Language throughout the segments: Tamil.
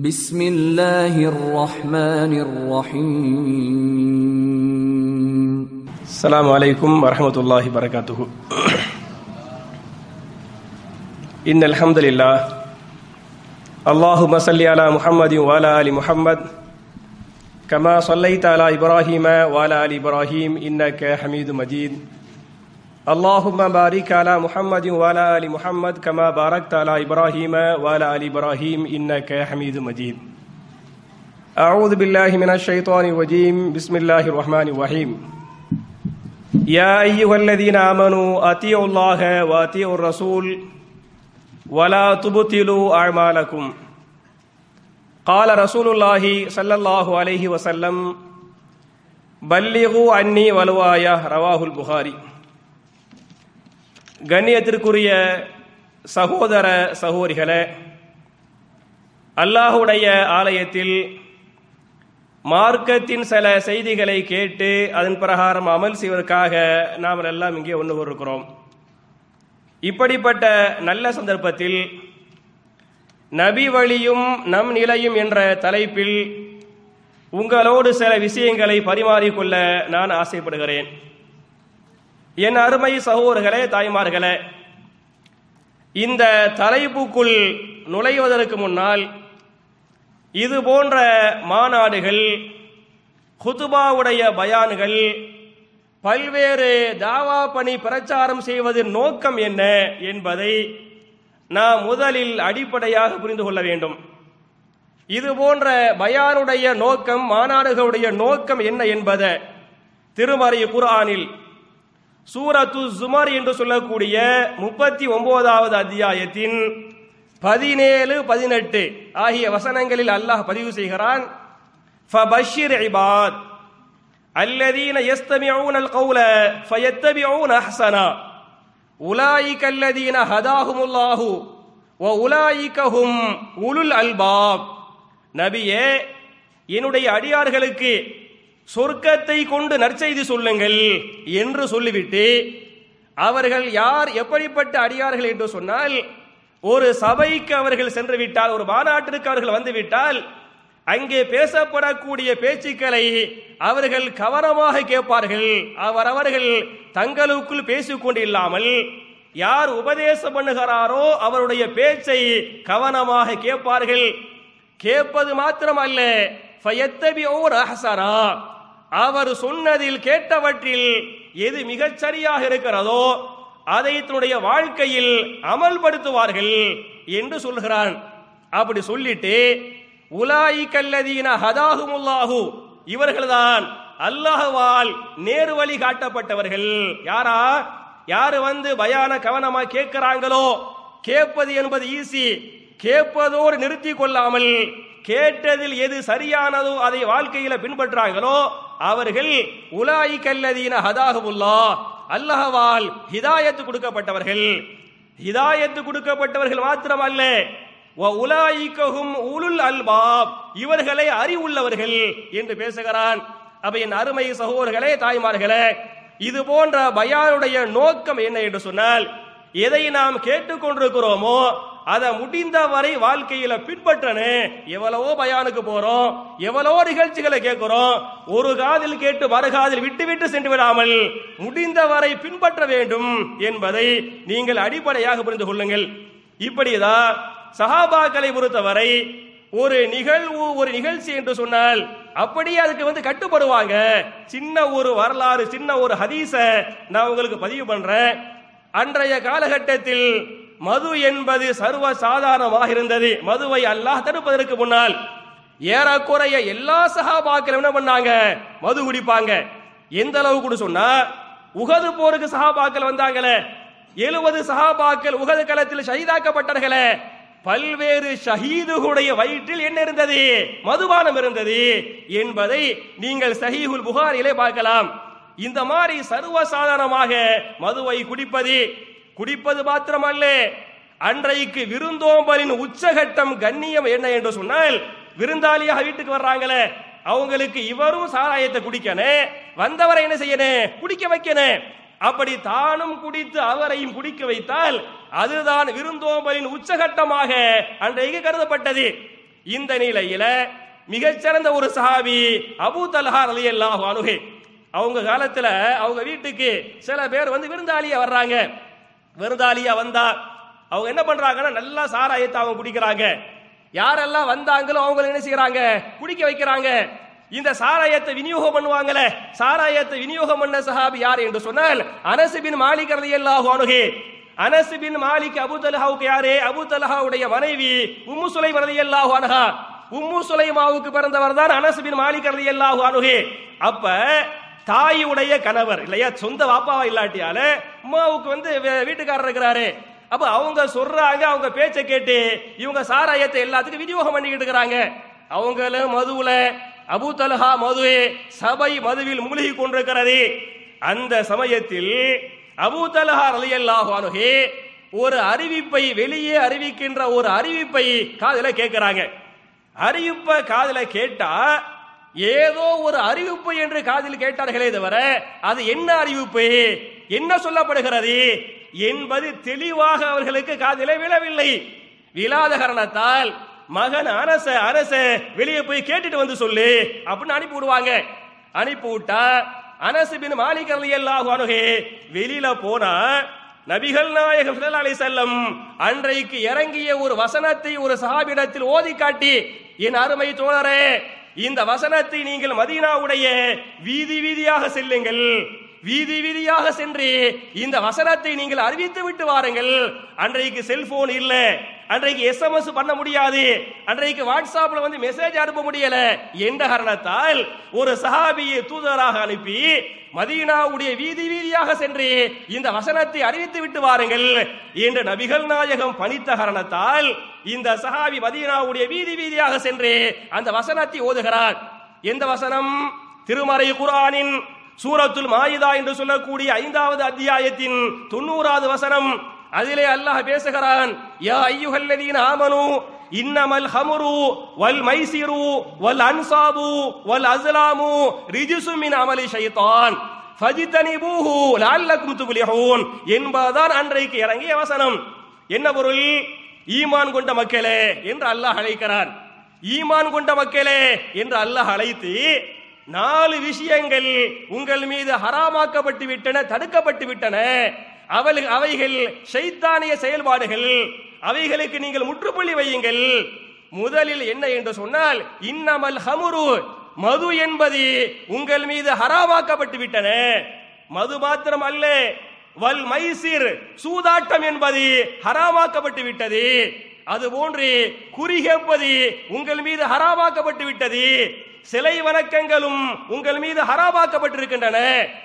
بسم الله الرحمن الرحيم السلام عليكم ورحمة الله وبركاته إن الحمد لله اللهم صل على محمد وعلى آل محمد كما صليت على إبراهيم وعلى آل إبراهيم إنك حميد مجيد اللهم بارك على محمد وعلى آل محمد كما باركت على إبراهيم وعلى آل إبراهيم إنك حميد مجيد أعوذ بالله من الشيطان الرجيم بسم الله الرحمن الرحيم يا أيها الذين آمنوا أطيعوا الله وأطيعوا الرسول ولا تبطلوا أعمالكم قال رسول الله صلى الله عليه وسلم بلغوا عني ولو آية رواه البخاري கண்ணியத்திற்குரிய சகோதர சகோதரிகளே அல்லாஹுடைய ஆலயத்தில் மார்க்கத்தின் சில செய்திகளை கேட்டு அதன் பிரகாரம் அமல் செய்வதற்காக நாம் எல்லாம் இங்கே ஒன்று இருக்கிறோம் இப்படிப்பட்ட நல்ல சந்தர்ப்பத்தில் நபி வழியும் நம் நிலையும் என்ற தலைப்பில் உங்களோடு சில விஷயங்களை பரிமாறிக்கொள்ள நான் ஆசைப்படுகிறேன் என் அருமை சகோதரர்களே தாய்மார்களே இந்த தலைப்புக்குள் நுழைவதற்கு முன்னால் இது போன்ற மாநாடுகள் ஹுதுபாவுடைய பயான்கள் பல்வேறு தாவா பணி பிரச்சாரம் செய்வதன் நோக்கம் என்ன என்பதை நாம் முதலில் அடிப்படையாக புரிந்து கொள்ள வேண்டும் இது போன்ற பயானுடைய நோக்கம் மாநாடுகளுடைய நோக்கம் என்ன என்பதை திருமறை குர்ஆனில் சூரத்து ஜுமர் என்று சொல்லக்கூடிய முப்பத்தி ஒன்பதாவது அத்தியாயத்தின் பதினேழு பதினெட்டு ஆகிய வசனங்களில் அல்லாஹ் பதிவு செய்கிறான் ஃபபஷிர் இபாத் الذين يستمعون القول فيتبعون احسنا اولئك الذين هداهم الله واولئك هم اولو الالباب நபியே என்னுடைய அடியார்களுக்கு சொர்க்கத்தை கொண்டு நற்செய்தி சொல்லுங்கள் என்று சொல்லிவிட்டு அவர்கள் யார் எப்படிப்பட்ட அடியார்கள் என்று சொன்னால் ஒரு சபைக்கு அவர்கள் சென்று விட்டால் ஒரு மாநாட்டிற்கு அவர்கள் வந்து விட்டால் அங்கே பேசப்படக்கூடிய பேச்சுக்களை அவர்கள் கவனமாக கேட்பார்கள் அவரவர்கள் தங்களுக்குள் பேசிக்கொண்டு இல்லாமல் யார் உபதேசம் பண்ணுகிறாரோ அவருடைய பேச்சை கவனமாக கேட்பார்கள் கேட்பது மாத்திரமல்ல ரஹசனா அவர் சொன்னதில் கேட்டவற்றில் எது மிகச் சரியாக இருக்கிறதோ அதை தன்னுடைய வாழ்க்கையில் அமல்படுத்துவார்கள் என்று சொல்கிறான் அப்படி சொல்லிட்டு உலாயி கல்லதீன ஹதாகுமுல்லாஹு இவர்கள்தான் அல்லாஹுவால் நேரு வழி காட்டப்பட்டவர்கள் யாரா யாரு வந்து பயான கவனமா கேட்கிறாங்களோ கேட்பது என்பது ஈஸி கேட்பதோடு நிறுத்தி கொள்ளாமல் கேட்டதில் எது சரியானதோ அதை வாழ்க்கையில பின்பற்றாங்களோ அவர்கள் உலாயி கல்லதீன ஹதாகுமுல்லா அல்லாஹவால் ஹிதாயத்து கொடுக்கப்பட்டவர்கள் ஹிதாயத்து கொடுக்கப்பட்டவர்கள் மாத்திரமல்ல உலாயிக்ககும் உலுல் அல்பாப் இவர்களை அறிவுள்ளவர்கள் என்று பேசுகிறான் அப்ப என் அருமை சகோதரர்களே தாய்மார்களே இது போன்ற பயானுடைய நோக்கம் என்ன என்று சொன்னால் எதை நாம் கேட்டுக்கொண்டிருக்கிறோமோ அதை முடிந்த வரை வாழ்க்கையில பின்பற்றணும் எவ்வளவோ பயானுக்கு போறோம் எவ்வளவோ நிகழ்ச்சிகளை கேட்கிறோம் ஒரு காதில் கேட்டு மறுகாதில் விட்டு விட்டு சென்று விடாமல் முடிந்த வரை பின்பற்ற வேண்டும் என்பதை நீங்கள் அடிப்படையாக புரிந்து கொள்ளுங்கள் இப்படிதான் சஹாபாக்களை பொறுத்தவரை ஒரு நிகழ்வு ஒரு நிகழ்ச்சி என்று சொன்னால் அப்படியே அதுக்கு வந்து கட்டுப்படுவாங்க சின்ன ஒரு வரலாறு சின்ன ஒரு ஹதீஸ நான் உங்களுக்கு பதிவு பண்றேன் அன்றைய காலகட்டத்தில் மது என்பது சர்வ சாதாரணமாக இருந்தது மதுவை அல்லாஹ் தடுப்பதற்கு முன்னால் ஏறக்குறைய எல்லா சகாபாக்கள் என்ன பண்ணாங்க மது குடிப்பாங்க எந்த அளவு கூட சொன்னா உகது போருக்கு சகாபாக்கள் வந்தாங்களே எழுபது சகாபாக்கள் உகது களத்தில் ஷஹீதாக்கப்பட்டார்களே பல்வேறு ஷஹீதுகளுடைய வயிற்றில் என்ன இருந்தது மதுபானம் இருந்தது என்பதை நீங்கள் சஹீஹுல் புகாரிலே பார்க்கலாம் இந்த மாதிரி சர்வசாதாரணமாக மதுவை குடிப்பது குடிப்பது மாத்திரமல்ல அன்றைக்கு விருந்தோம்பலின் உச்சகட்டம் கண்ணியம் என்ன என்று சொன்னால் விருந்தாளியாக வீட்டுக்கு வர்றாங்களே அவங்களுக்கு இவரும் சாராயத்தை குடிக்கணும் வந்தவரை என்ன செய்யணும் குடிக்க வைக்கணும் அப்படி தானும் குடித்து அவரையும் குடிக்க வைத்தால் அதுதான் விருந்தோம்பலின் உச்சகட்டமாக அன்றைக்கு கருதப்பட்டது இந்த நிலையில மிகச்சிறந்த ஒரு சஹாபி அபூ தல்ஹா ரலியல்லாஹு அன்ஹு அவங்க காலத்துல அவங்க வீட்டுக்கு சில பேர் வந்து விருந்தாளியா வர்றாங்க விருந்தாளியா வந்தா அவங்க என்ன பண்றாங்கன்னா நல்லா சாராயத்தை அவங்க குடிக்கிறாங்க யாரெல்லாம் வந்தாங்களோ அவங்க என்ன செய்யறாங்க குடிக்க வைக்கிறாங்க இந்த சாராயத்தை விநியோகம் பண்ணுவாங்களே சாராயத்தை விநியோகம் பண்ண சஹாபி யார் என்று சொன்னால் அனஸ் பின் மாலிக் ரலியல்லாஹு அன்ஹு அனஸ் பின் மாலிக் அபூ தல்ஹாவுக்கு யாரு அபூ தல்ஹாவுடைய மனைவி உம்மு சுலைம் ரலியல்லாஹு அன்ஹா உம்மு சுலைமாவுக்கு பிறந்தவர் தான் அனஸ் பின் மாலிக் ரலியல்லாஹு அன்ஹு அப்ப தாயுடைய கணவர் இல்லையா சொந்த வாப்பாவா இல்லாட்டியால அம்மாவுக்கு வந்து வே- வீட்டுக்காரர் இருக்கிறாரு அப்ப அவங்க சொல்றாங்க அவங்க பேச்சை கேட்டு இவங்க சாராயத்தை எல்லாத்துக்கும் விநியோகம் பண்ணிக்கிட்டு இருக்கிறாங்க அவங்களும் மதுவுல அபூ தல்ஹா மது சபை மதுவில் மூழ்கி கொண்டிருக்கிறது அந்த சமயத்தில் அபூ தல்ஹா ரலியல்லாஹு அன்ஹு ஒரு அறிவிப்பை வெளியே அறிவிக்கின்ற ஒரு அறிவிப்பை காதுல கேட்கிறாங்க அறிவிப்பை காதுல கேட்டா ஏதோ ஒரு அறிவிப்பு என்று காதில் கேட்டார்களே தவிர அது என்ன அறிவிப்பு என்ன சொல்லப்படுகிறது என்பது தெளிவாக அவர்களுக்கு காதிலே விழவில்லை விழாத காரணத்தால் மகன் அரச அரச வெளியே போய் கேட்டுட்டு வந்து சொல்லு அப்படின்னு அனுப்பி விடுவாங்க அனுப்பி விட்டா அனசு பின் மாலிக் ரலியல்லாஹு அன்ஹு வெளியில போனா நபிகள் நாயகம் ஸல்லல்லாஹு அலைஹி வஸல்லம் அன்றைக்கு இறங்கிய ஒரு வசனத்தை ஒரு சஹாபிடத்தில் ஓதி காட்டி என் அருமை தோழரே இந்த வசனத்தை நீங்கள் மதீனாவுடைய வீதி வீதியாக செல்லுங்கள் வீதி வீதியாக சென்று இந்த வசனத்தை நீங்கள் அறிவித்து விட்டு வாருங்கள் அன்றைக்கு செல்போன் இல்ல அன்றைக்கு எஸ்எம்எஸ் பண்ண முடியாது அன்றைக்கு வாட்ஸ்அப்ல வந்து மெசேஜ் அனுப்ப முடியல என்ற காரணத்தால் ஒரு சஹாபியை தூதராக அனுப்பி மதீனாவுடைய வீதி வீதியாக சென்று இந்த வசனத்தை அறிவித்து விட்டு வாருங்கள் என்று நபிகள் நாயகம் பணித்த காரணத்தால் இந்த சஹாபி மதீனாவுடைய வீதி வீதியாக சென்று அந்த வசனத்தை ஓதுகிறார் எந்த வசனம் திருமறை குர்ஆனின் சூரத்துல் மாயிதா என்று சொல்லக்கூடிய ஐந்தாவது அத்தியாயத்தின் தொண்ணூறாவது வசனம் அதிலே அல்லாஹ் பேசுகிறான் யா ஐயுஹல்லதீன ஆமனு இன்னமல் ஹமுரு வல் மைசிரு வல் அன்சாபு வல் அஸ்லாமு ரிஜுசு மின் அமலி ஷைத்தான் ஃபஜித்தனிபூஹு லஅல்லக்கும் துஃப்லிஹூன் என்பதுதான் அன்றைக்கு இறங்கிய வசனம் என்ன பொருள் ஈமான் கொண்ட மக்களே என்று அல்லாஹ் அழைக்கிறான் ஈமான் கொண்ட மக்களே என்று அல்லாஹ் அழைத்து நாலு விஷயங்கள் உங்கள் மீது ஹராமாக்கப்பட்டு விட்டன தடுக்கப்பட்டு விட்டன அவள் அவைகள் ஷைத்தானிய செயல்பாடுகள் அவைகளுக்கு நீங்கள் முற்றுப்புள்ளி வையுங்கள் முதலில் என்ன என்று சொன்னால் இன்னமல் ஹமுரு மது என்பது உங்கள் மீது ஹராமாக்கப்பட்டு விட்டன மது மாத்திரம் அல்ல வல் மைசிர் சூதாட்டம் என்பது ஹராமாக்கப்பட்டு விட்டது அதுபோன்று குறிகேப்பது உங்கள் மீது ஹராமாக்கப்பட்டு விட்டது சிலை வணக்கங்களும் உங்கள் மீது ஹராமாக்கப்பட்டிருக்கின்றன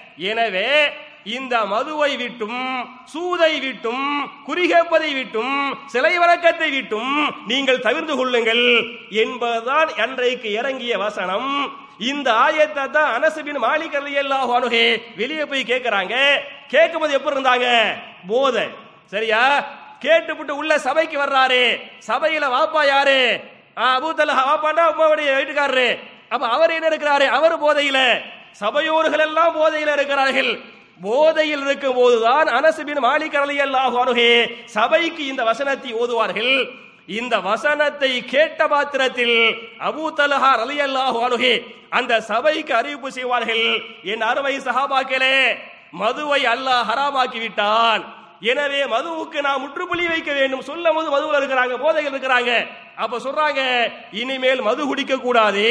எனவே இந்த மதுவை விட்டும் சூதை விட்டும் குறிகேப்பதை விட்டும் சிலை வணக்கத்தை விட்டும் நீங்கள் தவிர்த்து கொள்ளுங்கள் என்பதுதான் அன்றைக்கு இறங்கிய வசனம் இந்த ஆயத்தை தான் அனசுபின் மாலிக் ரலியல்லாஹு அன்ஹு வெளியே போய் கேட்கறாங்க கேட்கும்போது எப்படி இருந்தாங்க போதை சரியா கேட்டுவிட்டு உள்ள சபைக்கு வர்றாரு சபையில வாப்பா யாரு ஆ, அபூ தல்ஹா வாப்பாண்டா அம்மாவுடைய வீட்டுக்காரரு அப்ப அவர் என்ன இருக்கிறாரு அவர் போதையில சபையோர்கள் எல்லாம் போதையில இருக்கிறார்கள் போதையில் இருக்கும் போதுதான் அனசுபின் மாலிக் ரலியல்லாஹு அன்ஹு சபைக்கு இந்த வசனத்தை ஓதுவார்கள் இந்த வசனத்தை கேட்ட மாத்திரத்தில் அபூ தலஹா ரலியல்லாஹு அன்ஹு அந்த சபைக்கு அறிவிப்பு செய்வார்கள் என் அருமை சஹாபாக்களே மதுவை அல்லாஹ் ஹராமாக்கி விட்டான் எனவே மதுவுக்கு நாம் முற்றுப்புள்ளி வைக்க வேண்டும் சொல்லும் போது மதுவில் இருக்கிறாங்க போதைகள் இருக்கிறாங்க அப்ப சொல்றாங்க இனிமேல் மது குடிக்க கூடாது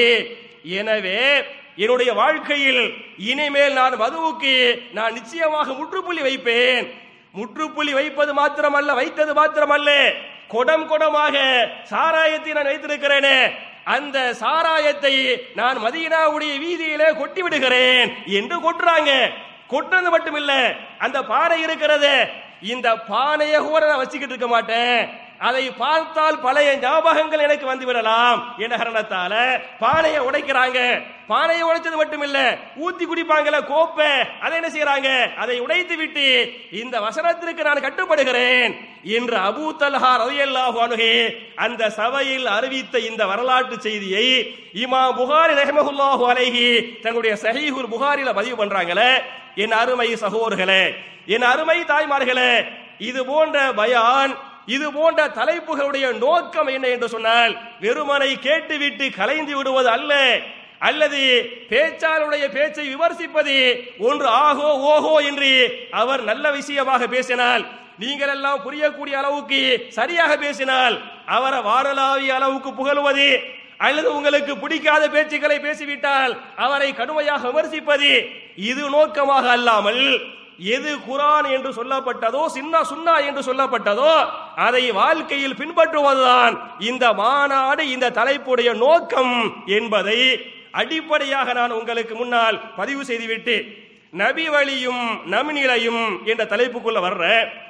எனவே என்னுடைய வாழ்க்கையில் இனிமேல் நான் மதுவுக்கு நான் நிச்சயமாக முற்றுப்புள்ளி வைப்பேன் முற்றுப்புள்ளி வைப்பது மாத்திரமல்ல வைத்தது மாத்திரமல்ல கொடம் கொடமாக சாராயத்தை நான் வைத்திருக்கிறேனே அந்த சாராயத்தை நான் மதீனாவுடைய வீதியிலே கொட்டி விடுகிறேன் என்று கொட்டுறாங்க கொட்டுறது மட்டும் இல்ல அந்த பானை இருக்கிறது இந்த பானையை கூட நான் வச்சுக்கிட்டு இருக்க மாட்டேன் அதை பார்த்தால் பழைய ஞாபகங்கள் எனக்கு வந்து விடலாம் என்ற காரணத்தால பானையை உடைக்கிறாங்க பானையை உடைச்சது மட்டும் இல்ல ஊத்தி குடிப்பாங்கல்ல கோப்பை அதை என்ன செய்யறாங்க அதை உடைத்து விட்டு இந்த வசனத்திற்கு நான் கட்டுப்படுகிறேன் என்று அபூ தல்ஹா ரலியல்லாஹு அன்ஹு அந்த சபையில் அறிவித்த இந்த வரலாற்று செய்தியை இமாம் புகாரி ரஹ்மஹுல்லாஹு அலைஹி தன்னுடைய சஹீஹுல் புகாரில பதிவு பண்றாங்களே என் அருமை சகோதரர்களே என் அருமை தாய்மார்களே இது போன்ற பயான் இது போன்ற தலைப்புகளுடைய நோக்கம் என்ன என்று சொன்னால் வெறுமனை கேட்டுவிட்டு கலைந்து விடுவது அல்ல அல்லது பேச்சாளருடைய பேச்சை விமர்சிப்பது ஒன்று ஆகோ ஓஹோ என்று அவர் நல்ல விஷயமாக பேசினால் நீங்கள் எல்லாம் புரியக்கூடிய அளவுக்கு சரியாக பேசினால் அவரை வாரலாவிய அளவுக்கு புகழுவது அல்லது உங்களுக்கு பிடிக்காத பேச்சுக்களை பேசிவிட்டால் அவரை கடுமையாக விமர்சிப்பது இது நோக்கமாக அல்லாமல் எது குரான் என்று சொல்லப்பட்டதோ சின்ன சுன்னா என்று சொல்லப்பட்டதோ அதை வாழ்க்கையில் பின்பற்றுவதுதான் இந்த மாநாடு இந்த தலைப்புடைய நோக்கம் என்பதை அடிப்படையாக நான் உங்களுக்கு முன்னால் பதிவு செய்துவிட்டு நபி வழியும் நமிநிலையும் என்ற தலைப்புக்குள்ள வர்ற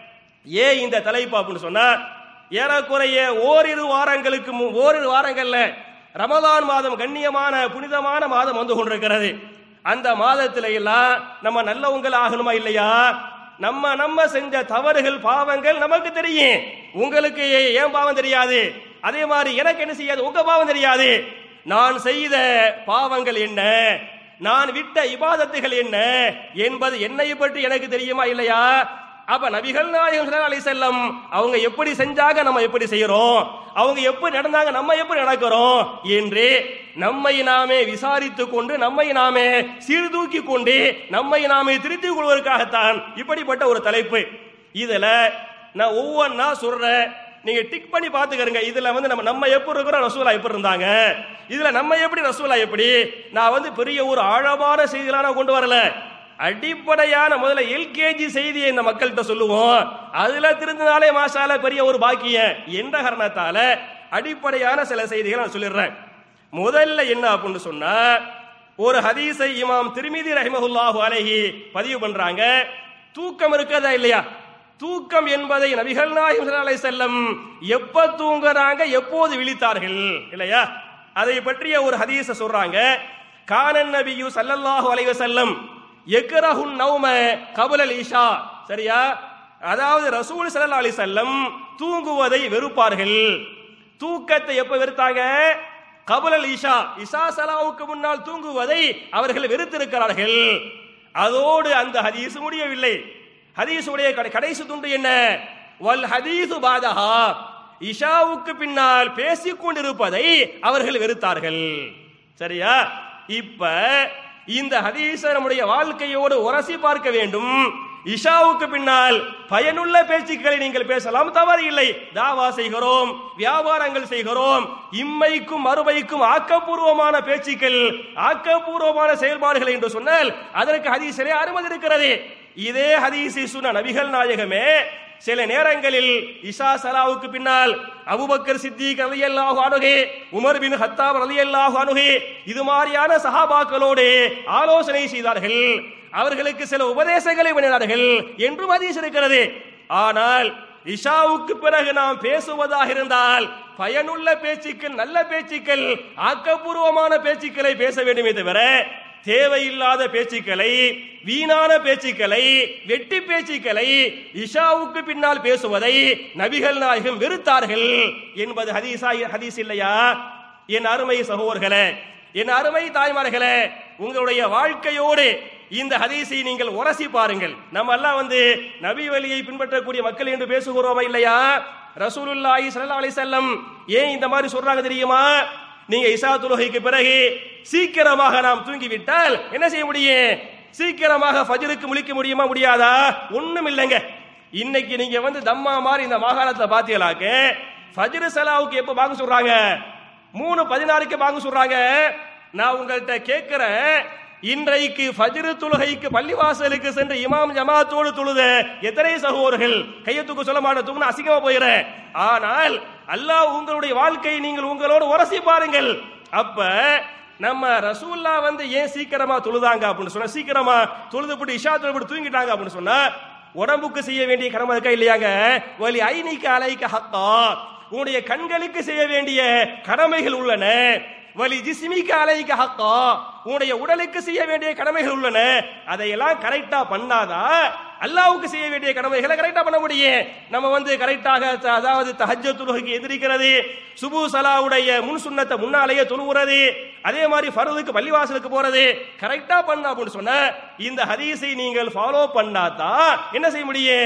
ஏன் இந்த தலைப்பு அப்படின்னு சொன்னா ஏறக்குறைய ஓரிரு வாரங்களுக்கு மு- ஓரிரு வாரங்கள்ல ரமலான் மாதம் கண்ணியமான புனிதமான மாதம் வந்து கொண்டிருக்கிறது அந்த மாதத்துல எல்லாம் நம்ம நல்லவங்கள் ஆகணுமா இல்லையா நம்ம நம்ம செஞ்ச தவறுகள் பாவங்கள் நமக்கு தெரியும் உங்களுக்கு ஏன் பாவம் தெரியாது அதே மாதிரி எனக்கு என்ன செய்யாது உங்க பாவம் தெரியாது நான் செய்த பாவங்கள் என்ன நான் விட்ட இபாதத்துகள் என்ன என்பது என்னை பற்றி எனக்கு தெரியுமா இல்லையா அப்ப நபிகள் நாயகம் ஸல்லல்லாஹு அலைஹி செல்லம் அவங்க எப்படி செஞ்சாங்க நம்ம எப்படி செய்யறோம் அவங்க எப்படி நடந்தாங்க நம்ம எப்படி நடக்கிறோம் என்று நம்மை நாமே விசாரித்து கொண்டு நம்மை நாமே சீர்தூக்கி கொண்டு நம்மை நாமே திருத்திக் கொள்வதற்காகத்தான் இப்படிப்பட்ட ஒரு தலைப்பு இதுல நான் ஒவ்வொன்னா சொல்றேன் நீங்க டிக் பண்ணி பாத்துக்கறங்க இதுல வந்து நம்ம நம்ம எப்படி இருக்கிறோம் ரசூலா எப்படி இருந்தாங்க இதுல நம்ம எப்படி ரசூலா எப்படி நான் வந்து பெரிய ஒரு ஆழமான செய்திகளா நான் கொண்டு வரல அடிப்படையான முதல்ல எல்கேஜி செய்தியை இந்த மக்கள்கிட்ட சொல்லுவோம் அதுல திருந்தினாலே மாசால பெரிய ஒரு பாக்கியம் என்ற காரணத்தால அடிப்படையான சில செய்திகளை நான் சொல்லிடுறேன் முதல்ல என்ன அப்படின்னு சொன்னா ஒரு ஹதீஸை இமாம் திருமிதி ரஹிமஹுல்லாஹு அலைஹி பதிவு பண்றாங்க தூக்கம் இருக்கதா இல்லையா தூக்கம் என்பதை நபிகள் நாயகம் ஸல்லல்லாஹு அலைஹி செல்லம் எப்ப தூங்குறாங்க எப்போது விழித்தார்கள் இல்லையா அதை பற்றிய ஒரு ஹதீஸ சொல்றாங்க கானன் நபியு ஸல்லல்லாஹு அலைஹி வஸல்லம் எக்ரஹுன் நௌம கபுலல் ஈஷா சரியா அதாவது ரசூல் ஸல்லல்லாஹு அலைஹி வஸல்லம் தூங்குவதை வெறுப்பார்கள் தூக்கத்தை எப்ப வெறுத்தாங்க கபுலல் ஈஷா இஷா சலாவுக்கு முன்னால் தூங்குவதை அவர்கள் வெறுத்திருக்கிறார்கள் அதோடு அந்த ஹதீஸ் முடியவில்லை ஹதீஸுடைய கடை- கடைசி துண்டு என்ன வல் ஹதீசு பாதஹா இஷாவுக்கு பின்னால் பேசிக் கொண்டிருப்பதை அவர்கள் வெறுத்தார்கள் சரியா இப்ப இந்த ஹதீஸை நம்முடைய வாழ்க்கையோடு உரசி பார்க்க வேண்டும் இஷாவுக்கு பின்னால் பயனுள்ள பேச்சுக்களை நீங்கள் பேசலாம் தவறு இல்லை தாவா செய்கிறோம் வியாபாரங்கள் செய்கிறோம் இம்மைக்கும் மறுமைக்கும் ஆக்கப்பூர்வமான பேச்சுக்கள் ஆக்கப்பூர்வமான செயல்பாடுகள் என்று சொன்னால் அதற்கு ஹதீஸிலே அனுமதி இருக்கிறது இதே ஹதீஸை சொன்ன நபிகள் நாயகமே சில நேரங்களில் இஷா சலாவுக்கு பின்னால் அபுபக்கர் சித்திக் ரலியல்லாஹு அன்ஹு உமர் பின் ஹத்தாப் ரலியல்லாஹு அன்ஹு இது மாதிரியான சஹாபாக்களோடு ஆலோசனை செய்தார்கள் அவர்களுக்கு சில உபதேசங்களை பண்ணினார்கள் என்றும் ஹதீஸ் இருக்கிறது ஆனால் இஷாவுக்கு பிறகு நாம் பேசுவதாக இருந்தால் பயனுள்ள பேச்சுக்கள் நல்ல பேச்சுக்கள் ஆக்கப்பூர்வமான பேச்சுக்களை பேச வேண்டுமே தவிர தேவையில்லாத பேச்சுக்களை வீணான பேச்சுக்களை வெட்டி பேச்சுக்களை இஷாவுக்கு பின்னால் பேசுவதை நபிகள் நாயகம் வெறுத்தார்கள் என்பது ஹதீஸா ஹதீஸ் இல்லையா என் அருமை சகோதரர்களே என் அருமை தாய்மார்களே உங்களுடைய வாழ்க்கையோடு இந்த ஹதீஸை நீங்கள் உரசி பாருங்கள் நம்ம எல்லாம் வந்து நபி வழியை பின்பற்றக்கூடிய மக்கள் என்று பேசுகிறோமா இல்லையா ரசூலுல்லாஹி ஸல்லல்லாஹு அலைஹி வஸல்லம் ஏன் இந்த மாதிரி சொல்றாங்க தெரியுமா நீங்க இசா தொழுகைக்கு பிறகு சீக்கிரமாக நாம் தூங்கி விட்டால் என்ன செய்ய முடியும் சீக்கிரமாக ஃபஜ்ருக்கு முழிக்க முடியுமா முடியாதா ஒண்ணும் இல்லைங்க இன்னைக்கு நீங்க வந்து தம்மா மாதிரி இந்த மாகாணத்துல பாத்தீங்களாக்க ஃபஜ்ர் சலாவுக்கு எப்ப வாங்க சொல்றாங்க மூணு பதினாறுக்கு வாங்க சொல்றாங்க நான் உங்கள்கிட்ட கேட்கிறேன் இன்றைக்கு ஃபஜ்ரு தொழுகைக்கு பள்ளிவாசலுக்கு சென்று இமாம் ஜமாத்தோடு தொழுத எத்தனை சகோதரர்கள் கையை தூக்க சொல்ல மாட்டேன் தூக்குன அசிங்கமா போயிடுறேன் ஆனால் அல்லாஹ் உங்களுடைய வாழ்க்கையை நீங்கள் உங்களோடு உரசி பாருங்கள் அப்ப நம்ம ரசூல்லா வந்து ஏன் சீக்கிரமா தொழுதாங்க அப்படின்னு சொன்னா சீக்கிரமா தொழுதுபட்டு இஷா தொழுபட்டு தூங்கிட்டாங்க அப்படின்னு சொன்னா உடம்புக்கு செய்ய வேண்டிய கடமை இருக்கா இல்லையாங்க வலி ஐனிக்கு அலைக்க ஹக்கா உன்னுடைய கண்களுக்கு செய்ய வேண்டிய கடமைகள் உள்ளன வலி ஜிஸ்மிக்கு அலைக்க ஹக்கா உன்னுடைய உடலுக்கு செய்ய வேண்டிய கடமைகள் உள்ளன அதையெல்லாம் கரெக்டா பண்ணாதா அல்லாவுக்கு செய்ய வேண்டிய கடமைகளை கரெக்டா பண்ண முடியும் நம்ம வந்து கரெக்டாக த- அதாவது தஹஜ்ஜ தொழுகைக்கு எதிரிக்கிறது சுபு சலாவுடைய முன் சுன்னத்தை முன்னாலேயே தொழுகிறது அதே மாதிரி ஃபர்துக்கு பள்ளிவாசலுக்கு போறது கரெக்டா பண்ண அப்படின்னு சொன்ன இந்த ஹதீஸை நீங்கள் ஃபாலோ பண்ணாதான் என்ன செய்ய முடியும்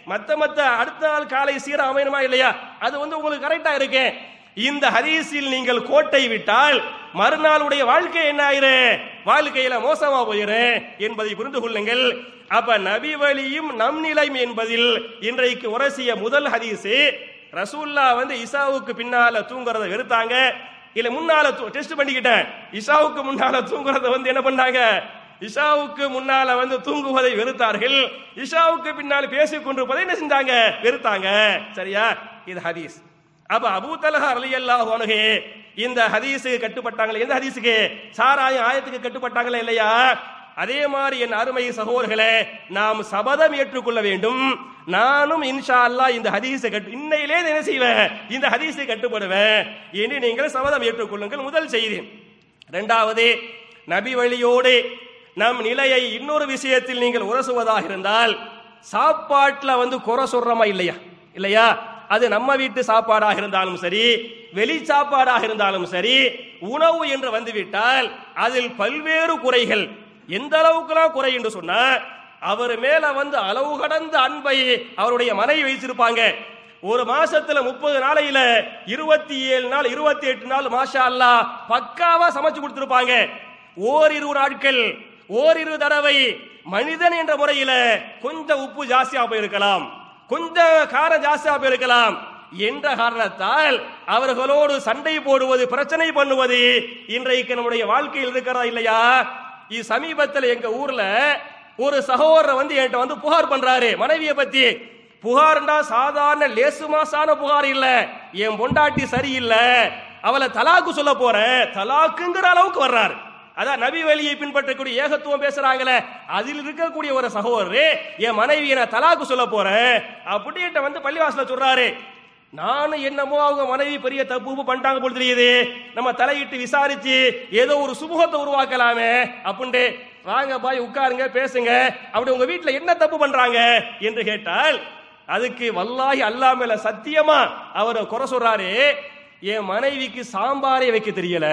மத்த மத்த அடுத்த நாள் காலை சீரா அமையணுமா இல்லையா அது வந்து உங்களுக்கு கரெக்டா இருக்கு இந்த ஹதீஸில் நீங்கள் கோட்டை விட்டால் மறுநாளுடைய வாழ்க்கை என்ன ஆயிரு வாழ்க்கையில மோசமா போயிரு என்பதை புரிந்து கொள்ளுங்கள் அப்ப நபி வழியும் நம் நிலையும் என்பதில் இன்றைக்கு உரசிய முதல் ஹதீஸ் ரசூல்லா வந்து இசாவுக்கு பின்னால தூங்குறத வெறுத்தாங்க இல்ல முன்னால டெஸ்ட் பண்ணிக்கிட்டேன் இசாவுக்கு முன்னால தூங்குறத வந்து என்ன பண்ணாங்க இஷாவுக்கு முன்னால வந்து தூங்குவதை வெறுத்தார்கள் இஷாவுக்கு பின்னால் பேசிக் கொண்டிருப்பதை என்ன செஞ்சாங்க வெறுத்தாங்க சரியா இது ஹதீஸ் அப்ப அபூ தலஹா ரலியல்லாஹு அன்ஹு இந்த ஹதீஸுக்கு கட்டுப்பட்டாங்களே எந்த ஹதீஸுக்கு சாராயம் ஆயத்துக்கு கட்டுப்பட்டாங்களா இல்லையா அதே மாதிரி என் அருமை சகோதரர்களே நாம் சபதம் ஏற்றுக்கொள்ள வேண்டும் நானும் இன்ஷா அல்லாஹ் இந்த ஹதீஸை கட்டு இன்னையிலே என்ன செய்வேன் இந்த ஹதீஸை கட்டுப்படுவேன் என்று நீங்கள் சபதம் ஏற்றுக்கொள்ளுங்கள் முதல் செய்தி இரண்டாவது நபி வழியோடு நம் நிலையை இன்னொரு விஷயத்தில் நீங்கள் உரசுவதாக இருந்தால் சாப்பாட்டுல வந்து குறை சொல்றோமா இல்லையா இல்லையா அது நம்ம வீட்டு சாப்பாடாக இருந்தாலும் சரி வெளி சாப்பாடாக இருந்தாலும் சரி உணவு என்று வந்துவிட்டால் அதில் பல்வேறு குறைகள் எந்த அளவுக்குலாம் குறை என்று சொன்னா அவர் மேல வந்து அளவு கடந்த அன்பை அவருடைய மனைவி வைத்திருப்பாங்க ஒரு மாசத்துல முப்பது நாளையில இருபத்தி ஏழு நாள் இருபத்தி எட்டு நாள் மாஷா அல்லாஹ் பக்காவா சமைச்சு கொடுத்திருப்பாங்க ஓரிரு நாட்கள் ஓரிரு தடவை மனிதன் என்ற முறையில கொஞ்சம் உப்பு ஜாஸ்தியா போயிருக்கலாம் கொஞ்சம் காரம் ஜாஸ்தியா போயிருக்கலாம் என்ற காரணத்தால் அவர்களோடு சண்டை போடுவது பிரச்சனை பண்ணுவது இன்றைக்கு நம்முடைய வாழ்க்கையில் இருக்கிறதா இல்லையா இது சமீபத்தில் எங்க ஊர்ல ஒரு சகோதரர் வந்து என்கிட்ட வந்து புகார் பண்றாரு மனைவியை பத்தி புகார்ண்டா சாதாரண லேசு மாசான புகார் இல்ல என் பொண்டாட்டி சரியில்லை அவளை தலாக்கு சொல்ல போறேன் தலாக்குங்கிற அளவுக்கு வர்றாரு அதான் நபி வழியை பின்பற்றக்கூடிய ஏகத்துவம் பேசுறாங்களே அதில் இருக்கக்கூடிய ஒரு சகோதரர் என் மனைவியை நான் தலாக்கு சொல்ல போறேன் அப்படின்ட்டு வந்து பள்ளிவாசல சொல்றாரு நானும் என்னமோ அவங்க மனைவி பெரிய தப்பு உப்பு பண்ணிட்டாங்க போல தெரியுது நம்ம தலையிட்டு விசாரிச்சு ஏதோ ஒரு சுமூகத்தை உருவாக்கலாமே அப்படின்ட்டு வாங்க பாய் உட்காருங்க பேசுங்க அப்படி உங்க வீட்டுல என்ன தப்பு பண்றாங்க என்று கேட்டால் அதுக்கு வல்லாஹி அல்லாஹ் மேல சத்தியமா அவர் குறை சொல்றாரு என் மனைவிக்கு சாம்பாரே வைக்க தெரியல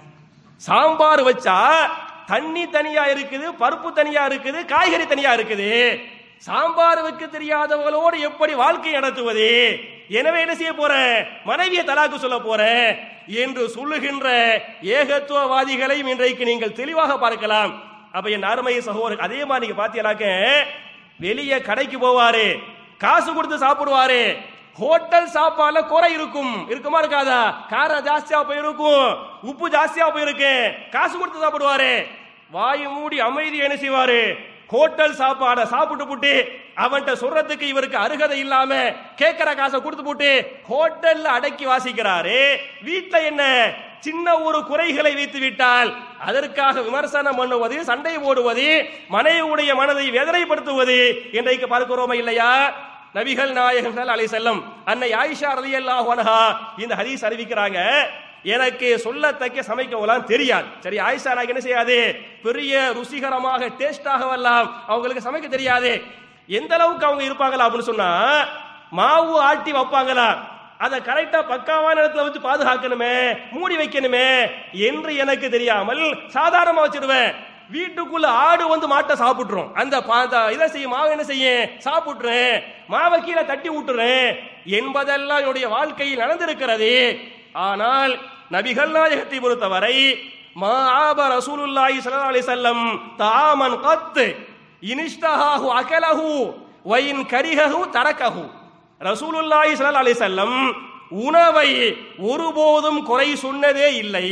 சாம்பார் வச்சா தண்ணி தனியா இருக்குது பருப்பு தனியா இருக்குது காய்கறி தனியா இருக்குது சாம்பார் வைக்க தெரியாதவங்களோடு எப்படி வாழ்க்கை நடத்துவது எனவே என்ன செய்ய போறேன் மனைவியை தலாக்கு சொல்ல போறேன் என்று சொல்லுகின்ற ஏகத்துவவாதிகளையும் இன்றைக்கு நீங்கள் தெளிவாக பார்க்கலாம் அப்ப என் அருமை சகோதரர் அதே மாதிரி நீங்க பாத்தீங்கன்னாக்க வெளியே கடைக்கு போவாரு காசு கொடுத்து சாப்பிடுவாரு ஹோட்டல் சாப்பாடுல குறை இருக்கும் இருக்குமா இருக்காதா காரம் ஜாஸ்தியா போயிருக்கும் உப்பு ஜாஸ்தியா போயிருக்கு காசு கொடுத்து சாப்பிடுவாரு வாய் மூடி அமைதி என்ன செய்வாரு ஹோட்டல் சாப்பாட சாப்பிட்டு போட்டு அவன்கிட்ட சொல்றதுக்கு இவருக்கு அருகதை இல்லாம கேட்கிற காசை கொடுத்து போட்டு ஹோட்டல்ல அடக்கி வாசிக்கிறாரு வீட்டுல என்ன சின்ன ஒரு குறைகளை வைத்து விட்டால் அதற்காக விமர்சனம் பண்ணுவது சண்டை போடுவது மனைவியுடைய மனதை வேதனைப்படுத்துவது இன்றைக்கு பார்க்கிறோமா இல்லையா நபிகள் நாயகம் அலை செல்லம் அன்னை ஆயிஷா ரலியல்லாஹு அன்ஹா இந்த ஹதீஸ் அறிவிக்கிறாங்க எனக்கு சொல்லத்தக்க சமைக்கலாம் தெரியாது சரி ஆயிஷா நாயகம் என்ன செய்யாது பெரிய ருசிகரமாக டேஸ்டாக எல்லாம் அவங்களுக்கு சமைக்க தெரியாது எந்த அளவுக்கு அவங்க இருப்பாங்களா அப்படின்னு சொன்னா மாவு ஆட்டி வைப்பாங்களா அதை கரெக்டா பக்காவான இடத்துல வச்சு பாதுகாக்கணுமே மூடி வைக்கணுமே என்று எனக்கு தெரியாமல் சாதாரணமா வச்சிருவேன் வீட்டுக்குள்ள ஆடு வந்து மாட்டை சாப்பிட்டுரும் அந்த பா- அந்த இதை செய்யும் மாவு என்ன செய்யும் சாப்பிட்டுறேன் மாவை கீழே தட்டி விட்டுறேன் என்பதெல்லாம் என்னுடைய வாழ்க்கையில் நடந்திருக்கிறது ஆனால் நபிகள் நாயகத்தை பொறுத்தவரை மா ஆப ரசூலுல்லாஹி ஸல்லல்லாஹு அலைஹி வஸல்லம் தாமன் கத் இனிஷ்டஹாஹு அகலஹு வயின் கரிஹஹு தரக்கஹு ரசூலுல்லாஹி ஸல்லல்லாஹு அலைஹி வஸல்லம் உணவை ஒருபோதும் குறை சொன்னதே இல்லை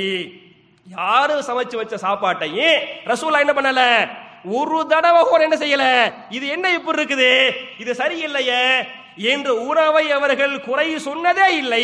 யாரு சமைச்சு வச்ச சாப்பாட்டையும் ரசூலா என்ன பண்ணல ஒரு தடவை கூட என்ன செய்யல இது என்ன இப்படி இருக்குது இது சரியில்லையே என்று உணவை அவர்கள் குறை சொன்னதே இல்லை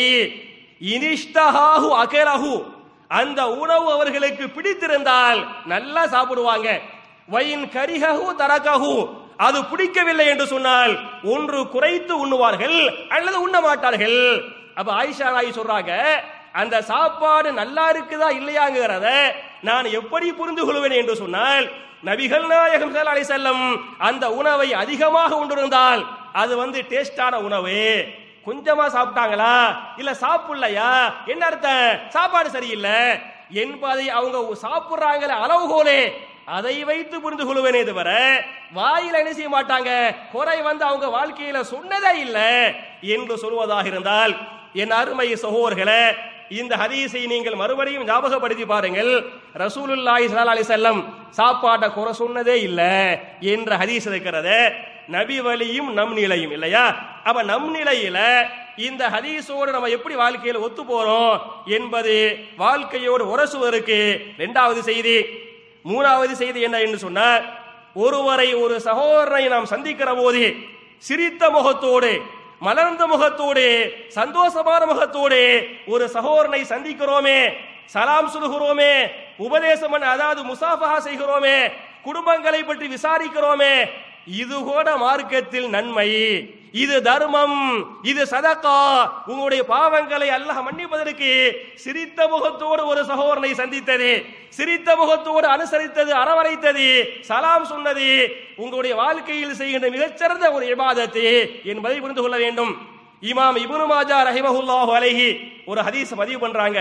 இனிஷ்டஹாஹு அகலஹு அந்த உணவு அவர்களுக்கு பிடித்திருந்தால் நல்லா சாப்பிடுவாங்க வயின் கரிஹு தரகஹு அது பிடிக்கவில்லை என்று சொன்னால் ஒன்று குறைத்து உண்ணுவார்கள் அல்லது உண்ண மாட்டார்கள் அப்ப ஆயிஷா நாய் சொல்றாங்க அந்த சாப்பாடு நல்லா இருக்குதா இல்லையாங்கிறத நான் எப்படி புரிந்து கொள்வேன் என்று சொன்னால் நபிகள் நாயகம் ஸல்லல்லாஹு அலைஹி வஸல்லம் அந்த உணவை அதிகமாக உண்டிருந்தால் அது வந்து டேஸ்டான உணவு கொஞ்சமா சாப்பிட்டாங்களா இல்ல சாப்பிடலையா என்ன அர்த்தம் சாப்பாடு சரியில்லை என்பதை அவங்க சாப்பிடுறாங்களே அளவுகோலே அதை வைத்து புரிந்து கொள்வேனே தவிர வாயில என்ன செய்ய மாட்டாங்க குறை வந்து அவங்க வாழ்க்கையில சொன்னதே இல்லை என்று சொல்வதாக இருந்தால் என் அருமை சகோதரர்களே இந்த ஹதீஸை நீங்கள் மறுபடியும் ஞாபகப்படுத்தி பாருங்கள் ரசூலுல்லாஹி ஸல்லல்லாஹு அலைஹி வஸல்லம் சாப்பாட்டை குறை சொன்னதே இல்லை என்ற ஹதீஸ் இருக்கிறது நபி வழியும் நம் நிலையும் இல்லையா அப்ப நம் நிலையில இந்த ஹதீஸோடு நம்ம எப்படி வாழ்க்கையில் ஒத்து போறோம் என்பது வாழ்க்கையோடு உரசுவதற்கு இரண்டாவது செய்தி மூணாவது செய்தி என்ன என்று சொன்னார் ஒருவரை ஒரு சகோதரனை நாம் சந்திக்கிற போது சிரித்த முகத்தோடு மலர்ந்த முகத்தோடு சந்தோஷமான முகத்தோடு ஒரு சகோதரனை சந்திக்கிறோமே சலாம் சொல்கிறோமே உபதேசம் பண்ண- அதாவது முசாஃபஹா செய்கிறோமே குடும்பங்களை பற்றி விசாரிக்கிறோமே இது கூட மார்க்கத்தில் நன்மை இது தர்மம் இது சதக்கா உங்களுடைய பாவங்களை அல்லாஹ் மன்னிப்பதற்கு சிரித்த முகத்தோடு ஒரு சகோதரனை சந்தித்தது சிரித்த முகத்தோடு அனுசரித்தது அரவணைத்தது சலாம் சொன்னது உங்களுடைய வாழ்க்கையில் செய்கின்ற மிகச்சிறந்த ஒரு இபாதத்து என்பதை புரிந்து கொள்ள வேண்டும் இமாம் இப்னு மாஜா ரஹிமஹுல்லாஹு அலைஹி ஒரு ஹதீஸ் பதிவு பண்றாங்க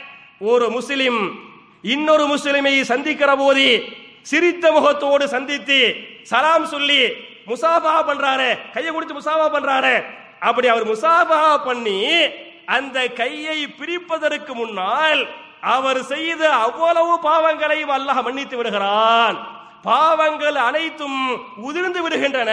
ஒரு முஸ்லிம் இன்னொரு முஸ்லிமை சந்திக்கிற போது சிரித்த முகத்தோடு சந்தித்து சலாம் சொல்லி முசாஃபா பண்றாரு கையை கொடுத்து முசாஃபா பண்றாரு அப்படி அவர் முசாஃபா பண்ணி அந்த கையை பிரிப்பதற்கு முன்னால் அவர் செய்த அவ்வளவு பாவங்களையும் அல்லாஹ் மன்னித்து விடுகிறான் பாவங்கள் அனைத்தும் உதிர்ந்து விடுகின்றன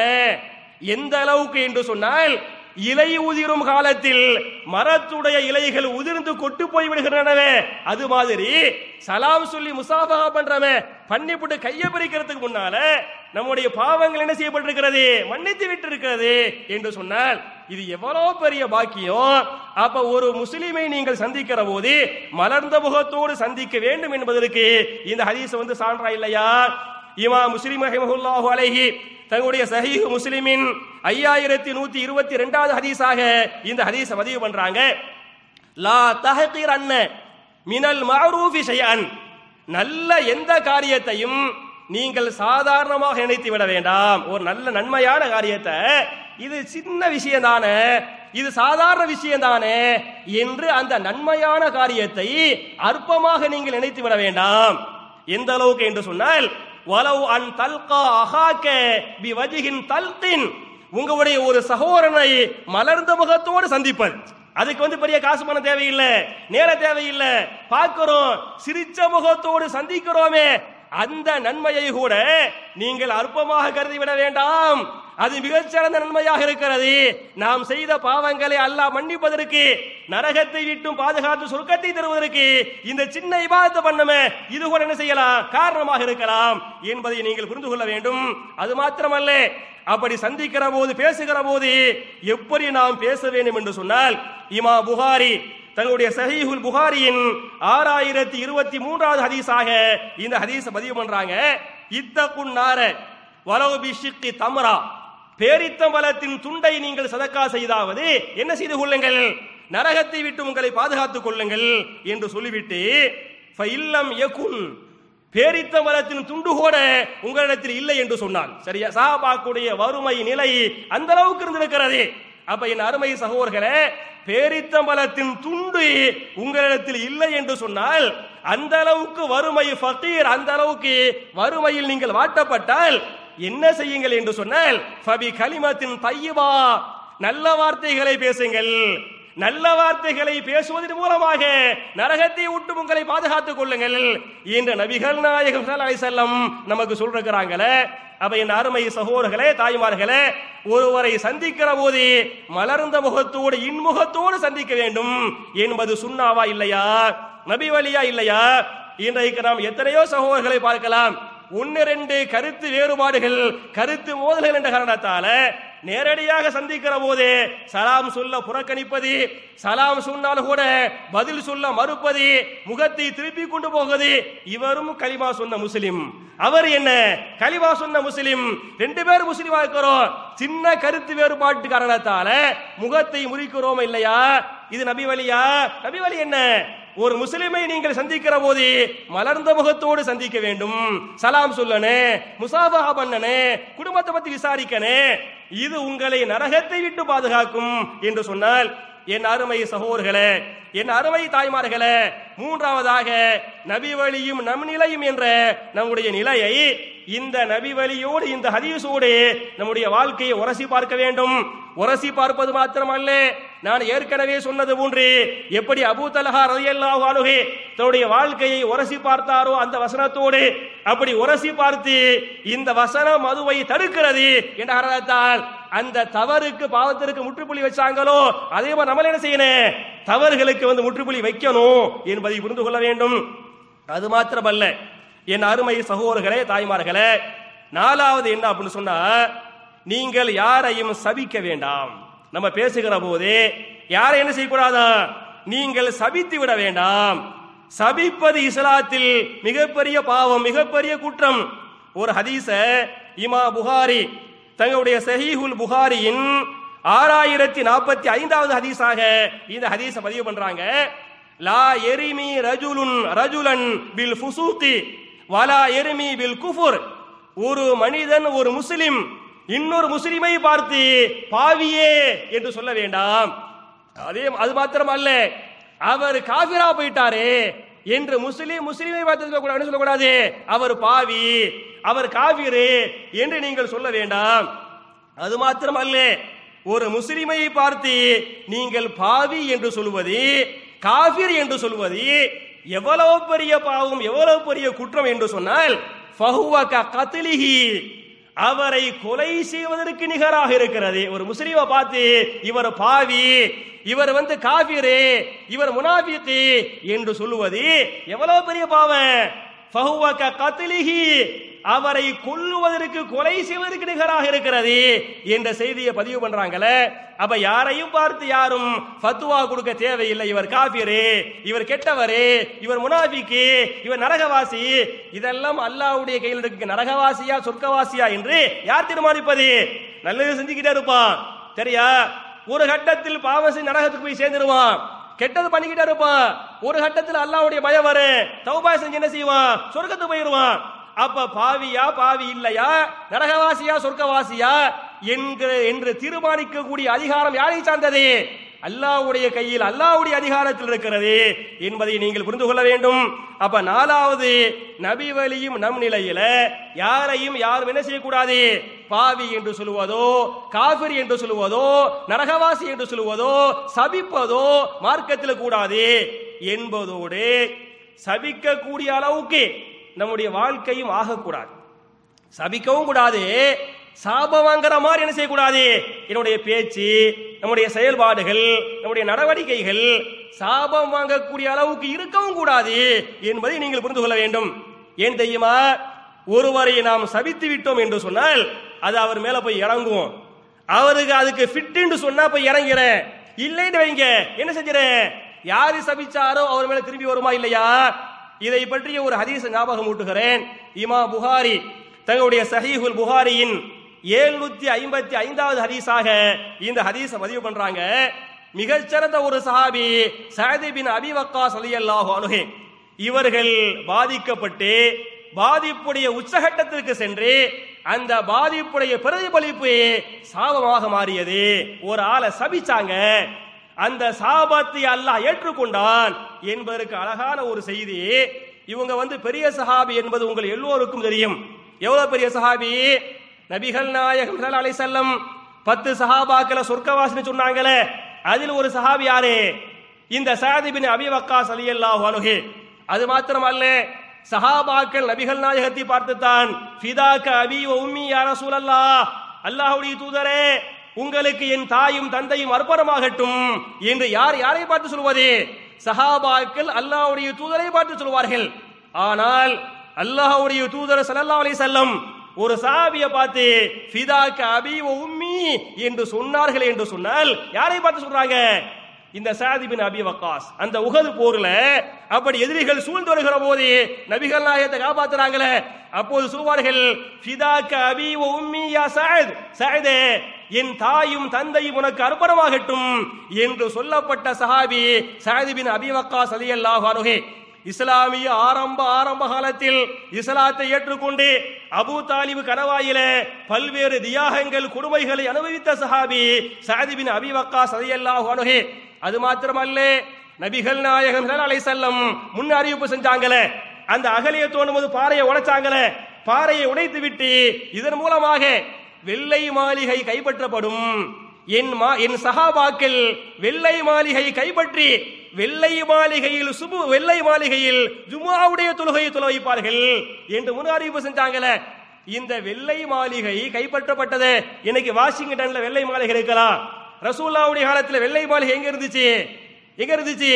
எந்த அளவுக்கு என்று சொன்னால் இலை உதிரும் காலத்தில் மரத்துடைய இலைகள் உதிர்ந்து கொட்டு போய் விடுகின்றனவே அது மாதிரி சலாம் சொல்லி முசாபா பண்றவன் பண்ணிவிட்டு கையை பிரிக்கிறதுக்கு முன்னால நம்முடைய பாவங்கள் என்ன செய்யப்பட்டிருக்கிறது மன்னித்து விட்டு இருக்கிறது என்று சொன்னால் இது எவ்வளவு பெரிய பாக்கியம் அப்ப ஒரு முஸ்லிமை நீங்கள் சந்திக்கிற போது மலர்ந்த முகத்தோடு சந்திக்க வேண்டும் என்பதற்கு இந்த ஹதீஸ் வந்து சான்றா இல்லையா இமா முஸ்லிம் ரஹிமஹுல்லாஹு அலைஹி தங்களுடைய சஹீஹ் முஸ்லிமின் ஐயாயிரத்தி நூத்தி இருபத்தி ரெண்டாவது ஹதீஸாக இந்த ஹதீஸை பதிவு பண்றாங்க லா தஹகீர் அன்ன மினல் மஅரூஃபி ஷைஅன் நல்ல எந்த காரியத்தையும் நீங்கள் சாதாரணமாக நினைத்து விட வேண்டாம் ஒரு நல்ல நன்மையான காரியத்தை இது சின்ன விஷயம் தானே இது சாதாரண விஷயம் தானே என்று அந்த நன்மையான காரியத்தை அற்பமாக நீங்கள் நினைத்து விட வேண்டாம் எந்த அளவுக்கு என்று சொன்னால் வலவு அன் தல்கா அஹாக்க பி வஜிகின் தல்கின் உங்களுடைய ஒரு சகோதரனை மலர்ந்த முகத்தோடு சந்திப்பது அதுக்கு வந்து பெரிய காசு பணம் தேவையில்லை நேர தேவையில்லை பார்க்கிறோம் சிரிச்ச முகத்தோடு சந்திக்கிறோமே அந்த நன்மையை கூட நீங்கள் அற்பமாக கருதி விட வேண்டாம் அது மிகச்சிறந்த நன்மையாக இருக்கிறது நாம் செய்த பாவங்களை அல்லாஹ் மன்னிப்பதற்கு நரகத்தை விட்டும் பாதுகாத்து சொர்க்கத்தை தருவதற்கு இந்த சின்ன இபாதத்தை பண்ணுமே இது கூட என்ன செய்யலாம் காரணமாக இருக்கலாம் என்பதை நீங்கள் புரிந்து கொள்ள வேண்டும் அது மாத்திரமல்ல அப்படி சந்திக்கிற போது பேசுகிற போது எப்படி நாம் பேச வேண்டும் என்று சொன்னால் இமா புகாரி தங்களுடைய சஹீஹுல் புகாரியின் ஆறாயிரத்தி இருபத்தி மூன்றாவது ஹதீஸாக இந்த ஹதீஸை பதிவு பண்றாங்க இத்தகுன் நார வலவு பிஷிக்கி தமரா பேரித்தம்பலத்தின் துண்டை நீங்கள் சதக்கா செய்தாவது என்ன செய்து கொள்ளுங்கள் நரகத்தை விட்டு உங்களை பாதுகாத்துக் கொள்ளுங்கள் என்று சொல்லிவிட்டு இல்லம் யகுன் பேரித்த மரத்தின் துண்டு கூட உங்களிடத்தில் இல்லை என்று சொன்னான் சரியா சாபாக்குடைய வறுமை நிலை அந்த அளவுக்கு இருந்திருக்கிறது அப்ப என் அருமை சகோதரர்களே பேரித்தம்பலத்தின் துண்டு உங்களிடத்தில் இல்லை என்று சொன்னால் அந்த அளவுக்கு வறுமை ஃபகீர் அந்த அளவுக்கு வறுமையில் நீங்கள் வாட்டப்பட்டால் என்ன செய்யுங்கள் என்று சொன்னால் ஃபபி கலிமத்தின் தையபா நல்ல வார்த்தைகளை பேசுங்கள் நல்ல வார்த்தைகளை பேசுவதன் மூலமாக நரகத்தை விட்டு உங்களை பாதுகாத்துக் கொள்ளுங்கள் என்று நபிகள் நாயகம் ஸல்லல்லாஹு அலைஹி வஸல்லம் நமக்கு சொல்றாங்களே அப்ப என் அருமை சகோதரர்களே தாய்மார்களே ஒருவரை சந்திக்கிற போது மலர்ந்த முகத்தோடு இன்முகத்தோடு சந்திக்க வேண்டும் என்பது சுண்ணாவா இல்லையா நபி வழியா இல்லையா இன்றைக்கு நாம் எத்தனையோ சகோதரர்களை பார்க்கலாம் ஒன்னு ரெண்டு கருத்து வேறுபாடுகள் கருத்து மோதல்கள் என்ற காரணத்தால நேரடியாக சந்திக்கிற போது சலாம் சொல்ல புறக்கணிப்பது சலாம் சொன்னால் கூட பதில் சொல்ல மறுப்பது முகத்தை திருப்பி கொண்டு போகுது இவரும் கலிமா சொன்ன முஸ்லிம் அவர் என்ன கலிமா சொன்ன முஸ்லிம் ரெண்டு பேர் முஸ்லிமா இருக்கிறோம் சின்ன கருத்து வேறுபாட்டு காரணத்தால முகத்தை முறிக்கிறோம் இல்லையா இது நபி வழியா நபி வழி என்ன ஒரு முஸ்லிமை நீங்கள் சந்திக்கிற போது மலர்ந்த முகத்தோடு சந்திக்க வேண்டும் சலாம் சொல்லனே முசாபஹா பண்ணனே குடும்பத்தை பத்தி விசாரிக்கனே இது உங்களை நரகத்தை விட்டு பாதுகாக்கும் என்று சொன்னால் என் அருமை சகோதரர்களே என் அருமை தாய்மார்களே மூன்றாவதாக நபி வழியும் நம் நிலையும் என்ற நம்முடைய நிலையை இந்த நபி வழியோடு இந்த ஹதீஸோடு நம்முடைய வாழ்க்கையை உரசி பார்க்க வேண்டும் உரசி பார்ப்பது மாத்திரமல்ல நான் ஏற்கனவே சொன்னது போன்று எப்படி அபூ தலஹா ரலியல்லாஹு அன்ஹு தன்னுடைய வாழ்க்கையை உரசி பார்த்தாரோ அந்த வசனத்தோடு அப்படி உரசி பார்த்து இந்த வசனம் மதுவை தடுக்கிறது என்ற காரணத்தால் அந்த தவறுக்கு பாவத்திற்கு முற்றுப்புள்ளி வச்சாங்களோ அதே மாதிரி நம்மள என்ன செய்யணும் தவறுகளுக்கு வந்து முற்றுப்புள்ளி வைக்கணும் என்பதை புரிந்து கொள்ள வேண்டும் அது மாத்திரமல்ல என் அருமை சகோதரர்களே தாய்மார்களே நாலாவது என்ன அப்படின்னு சொன்னா நீங்கள் யாரையும் சபிக்க வேண்டாம் நம்ம பேசுகிற போது யாரை என்ன செய்யக்கூடாதா நீங்கள் சபித்து விட வேண்டாம் சபிப்பது இஸ்லாத்தில் மிகப்பெரிய பாவம் மிகப்பெரிய குற்றம் ஒரு ஹதீஸ இமா புகாரி தங்களுடைய சஹீஹுல் புகாரியின் ஆறாயிரத்தி நாற்பத்தி ஐந்தாவது ஹதீஸாக இந்த ஹதீஸ பதிவு பண்றாங்க லா எரிமி ரஜுலுன் ரஜுலன் பில் ஃபுசூகி வலா எரிமி பில் குஃபுர் ஒரு மனிதன் ஒரு முஸ்லிம் இன்னொரு முஸ்லிமை பார்த்து பாவியே என்று சொல்ல வேண்டாம் அதே அது மாத்திரம் அல்ல அவர் காபிரா போயிட்டாரே என்று முஸ்லிம் முஸ்லிமை பார்த்து சொல்லக்கூடாது சொல்லக்கூடாது அவர் பாவி அவர் காவிரு என்று நீங்கள் சொல்ல வேண்டாம் அது மாத்திரம் அல்ல ஒரு முஸ்லிமை பார்த்து நீங்கள் பாவி என்று சொல்வது காபிர் என்று சொல்வது எவ்வளவு பெரிய பாவம் எவ்வளவு பெரிய குற்றம் என்று சொன்னால் ஃபஹுவ கத்லிஹி அவரை கொலை செய்வதற்கு நிகராக இருக்கிறது ஒரு முஸ்லீமை பார்த்து இவர் பாவி இவர் வந்து காபிரு இவர் முனாபிக்கு என்று சொல்லுவது எவ்வளவு பெரிய பாவம் ஃபஹுவ கத்லிஹி அவரை கொல்லுவதற்கு கொலை செய்வதற்கு நிகராக இருக்கிறது என்ற செய்தியை பதிவு பண்றாங்களே அப்ப யாரையும் பார்த்து யாரும் ஃபத்துவா கொடுக்க தேவையில்லை இவர் காபிரு இவர் கெட்டவரு இவர் முனாபிக்கு இவர் நரகவாசி இதெல்லாம் அல்லாஹ்வுடைய கையில் இருக்கு நரகவாசியா சொர்க்கவாசியா என்று யார் தீர்மானிப்பது நல்லது செஞ்சுக்கிட்டே இருப்பான் சரியா ஒரு கட்டத்தில் பாவம் செஞ்சு நரகத்துக்கு போய் சேர்ந்துருவான் கெட்டது பண்ணிக்கிட்டே இருப்பான் ஒரு கட்டத்தில் அல்லாஹ்வுடைய பயம் வரும் தௌபா செஞ்சு என்ன செய்வான் சொர்க்கத்துக்கு போயிருவான் அப்ப பாவியா பாவி இல்லையா நரகவாசியா சொர்க்கவாசியா என்கிற என்று தீர்மானிக்கக்கூடிய அதிகாரம் யாரை சார்ந்தது அல்லாஹ்வுடைய கையில் அல்லாஹ்வுடைய அதிகாரத்தில் இருக்கிறது என்பதை நீங்கள் புரிந்து கொள்ள வேண்டும் அப்ப நாலாவது நபி வழியும் நம் நிலையில யாரையும் யாரும் என்ன செய்யக்கூடாது பாவி என்று சொல்லுவதோ காபிர் என்று சொல்லுவதோ நரகவாசி என்று சொல்லுவதோ சபிப்பதோ மார்க்கத்தில் கூடாது என்பதோடு சபிக்கக்கூடிய அளவுக்கு நம்முடைய வாழ்க்கையும் ஆகக்கூடாது சபிக்கவும் கூடாது சாபம் வாங்குற மாதிரி என்ன செய்யக்கூடாது என்னுடைய பேச்சு நம்முடைய செயல்பாடுகள் நம்முடைய நடவடிக்கைகள் சாபம் வாங்கக்கூடிய அளவுக்கு இருக்கவும் கூடாது என்பதை நீங்கள் புரிந்து கொள்ள வேண்டும் ஏன் தெரியுமா ஒருவரை நாம் சபித்து விட்டோம் என்று சொன்னால் அது அவர் மேல போய் இறங்குவோம் அவருக்கு அதுக்கு ஃபிட் சொன்னா போய் இறங்கிறேன் இல்லைன்னு வைங்க என்ன செஞ்சிறேன் யாரு சபிச்சாரோ அவர் மேல திரும்பி வருமா இல்லையா இதை பற்றிய ஒரு ஹதீஸ் ஞாபகம் ஊட்டுகிறேன் இமா புகாரி தங்களுடைய சஹீஹுல் புகாரியின் ஏழ்நூத்தி ஐம்பத்தி ஐந்தாவது ஹதீஸாக இந்த ஹதீஸை பதிவு பண்றாங்க மிகச்சிறந்த ஒரு சஹாபி சஹதி பின் அபி வக்காஸ் ரலியல்லாஹு அன்ஹு இவர்கள் பாதிக்கப்பட்டு பாதிப்புடைய உச்சகட்டத்திற்கு சென்று அந்த பாதிப்புடைய பிரதிபலிப்பு சாபமாக மாறியது ஒரு ஆளை சபிச்சாங்க அந்த சாபத்தை அல்லாஹ் ஏற்றுக்கொண்டான் என்பதற்கு அழகான ஒரு செய்தி இவங்க வந்து பெரிய சஹாபி என்பது உங்கள் எல்லோருக்கும் தெரியும் எவ்வளவு பெரிய சஹாபி நபிகள் நாயகம் ஸல்லல்லாஹு அலைஹி வஸல்லம் பத்து சஹாபாக்களை சொர்க்கவாசின்னு சொன்னாங்களே அதில் ஒரு சஹாபி யாரு இந்த சாதி பின் அபி வக்காஸ் ரலியல்லாஹு அன்ஹு அது மாத்திரமல்ல சஹாபாக்கள் நபிகள் நாயகத்தை பார்த்துத்தான் ஃபிதாக்க அபி வ உம்மி யா ரசூலல்லாஹ் அல்லாஹ்வுடைய தூதரே உங்களுக்கு என் தாயும் தந்தையும் அர்ப்பணமாகட்டும் என்று யார் யாரை பார்த்து சொல்வது சஹாபாக்கள் அல்லாஹ்வுடைய தூதரை பார்த்து சொல்வார்கள் ஆனால் அல்லாஹ்வுடைய தூதர் ஸல்லல்லாஹு அலைஹி வஸல்லம் ஒரு சஹாபியை பார்த்து ஃபிதாக்க அபி வ உம்மி என்று சொன்னார்கள் என்று சொன்னால் யாரை பார்த்து சொல்றாங்க இந்த சாதி பின் அபி வக்காஸ் அந்த உகது போர்ல அப்படி எதிரிகள் சூழ்ந்து வருகிற போது நபிகள் நாயகத்தை காப்பாத்துறாங்களே அப்போது சொல்வார்கள் ஃபிதாக்க அபி வ உம்மி யா சஅத் சஅதே என் தாயும் தந்தையும் உனக்கு அர்ப்பணமாகட்டும் என்று சொல்லப்பட்ட சஹாபி சஅத் பின் அபி வக்காஸ் ரலியல்லாஹு அன்ஹு இஸ்லாமிய ஆரம்ப ஆரம்ப காலத்தில் இஸ்லாத்தை ஏற்றுக்கொண்டு அபூ தாலிபு கனவாயில பல்வேறு தியாகங்கள் கொடுமைகளை அனுபவித்த சஹாபி சஅத் பின் அபி வக்காஸ் ரலியல்லாஹு அன்ஹு அது மாத்திரமல்ல நபிகள் நாயகம் அலை செல்லம் முன் அறிவிப்பு செஞ்சாங்களே அந்த அகலியை தோண்டும் போது பாறையை உடைச்சாங்களே பாறையை உடைத்து விட்டு இதன் மூலமாக வெள்ளை மாளிகை கைப்பற்றப்படும் என் மா என் சகாபாக்கள் வெள்ளை மாளிகை கைப்பற்றி வெள்ளை மாளிகையில் சுபு வெள்ளை மாளிகையில் ஜும்மாவுடைய தொழுகையை தொலை வைப்பார்கள் என்று முன் அறிவிப்பு செஞ்சாங்களே இந்த வெள்ளை மாளிகை கைப்பற்றப்பட்டது இன்னைக்கு வாஷிங்டன்ல வெள்ளை மாளிகை இருக்கலாம் ரசூல்லாவுடைய காலத்துல வெள்ளை மாளிகை எங்க இருந்துச்சு எங்க இருந்துச்சு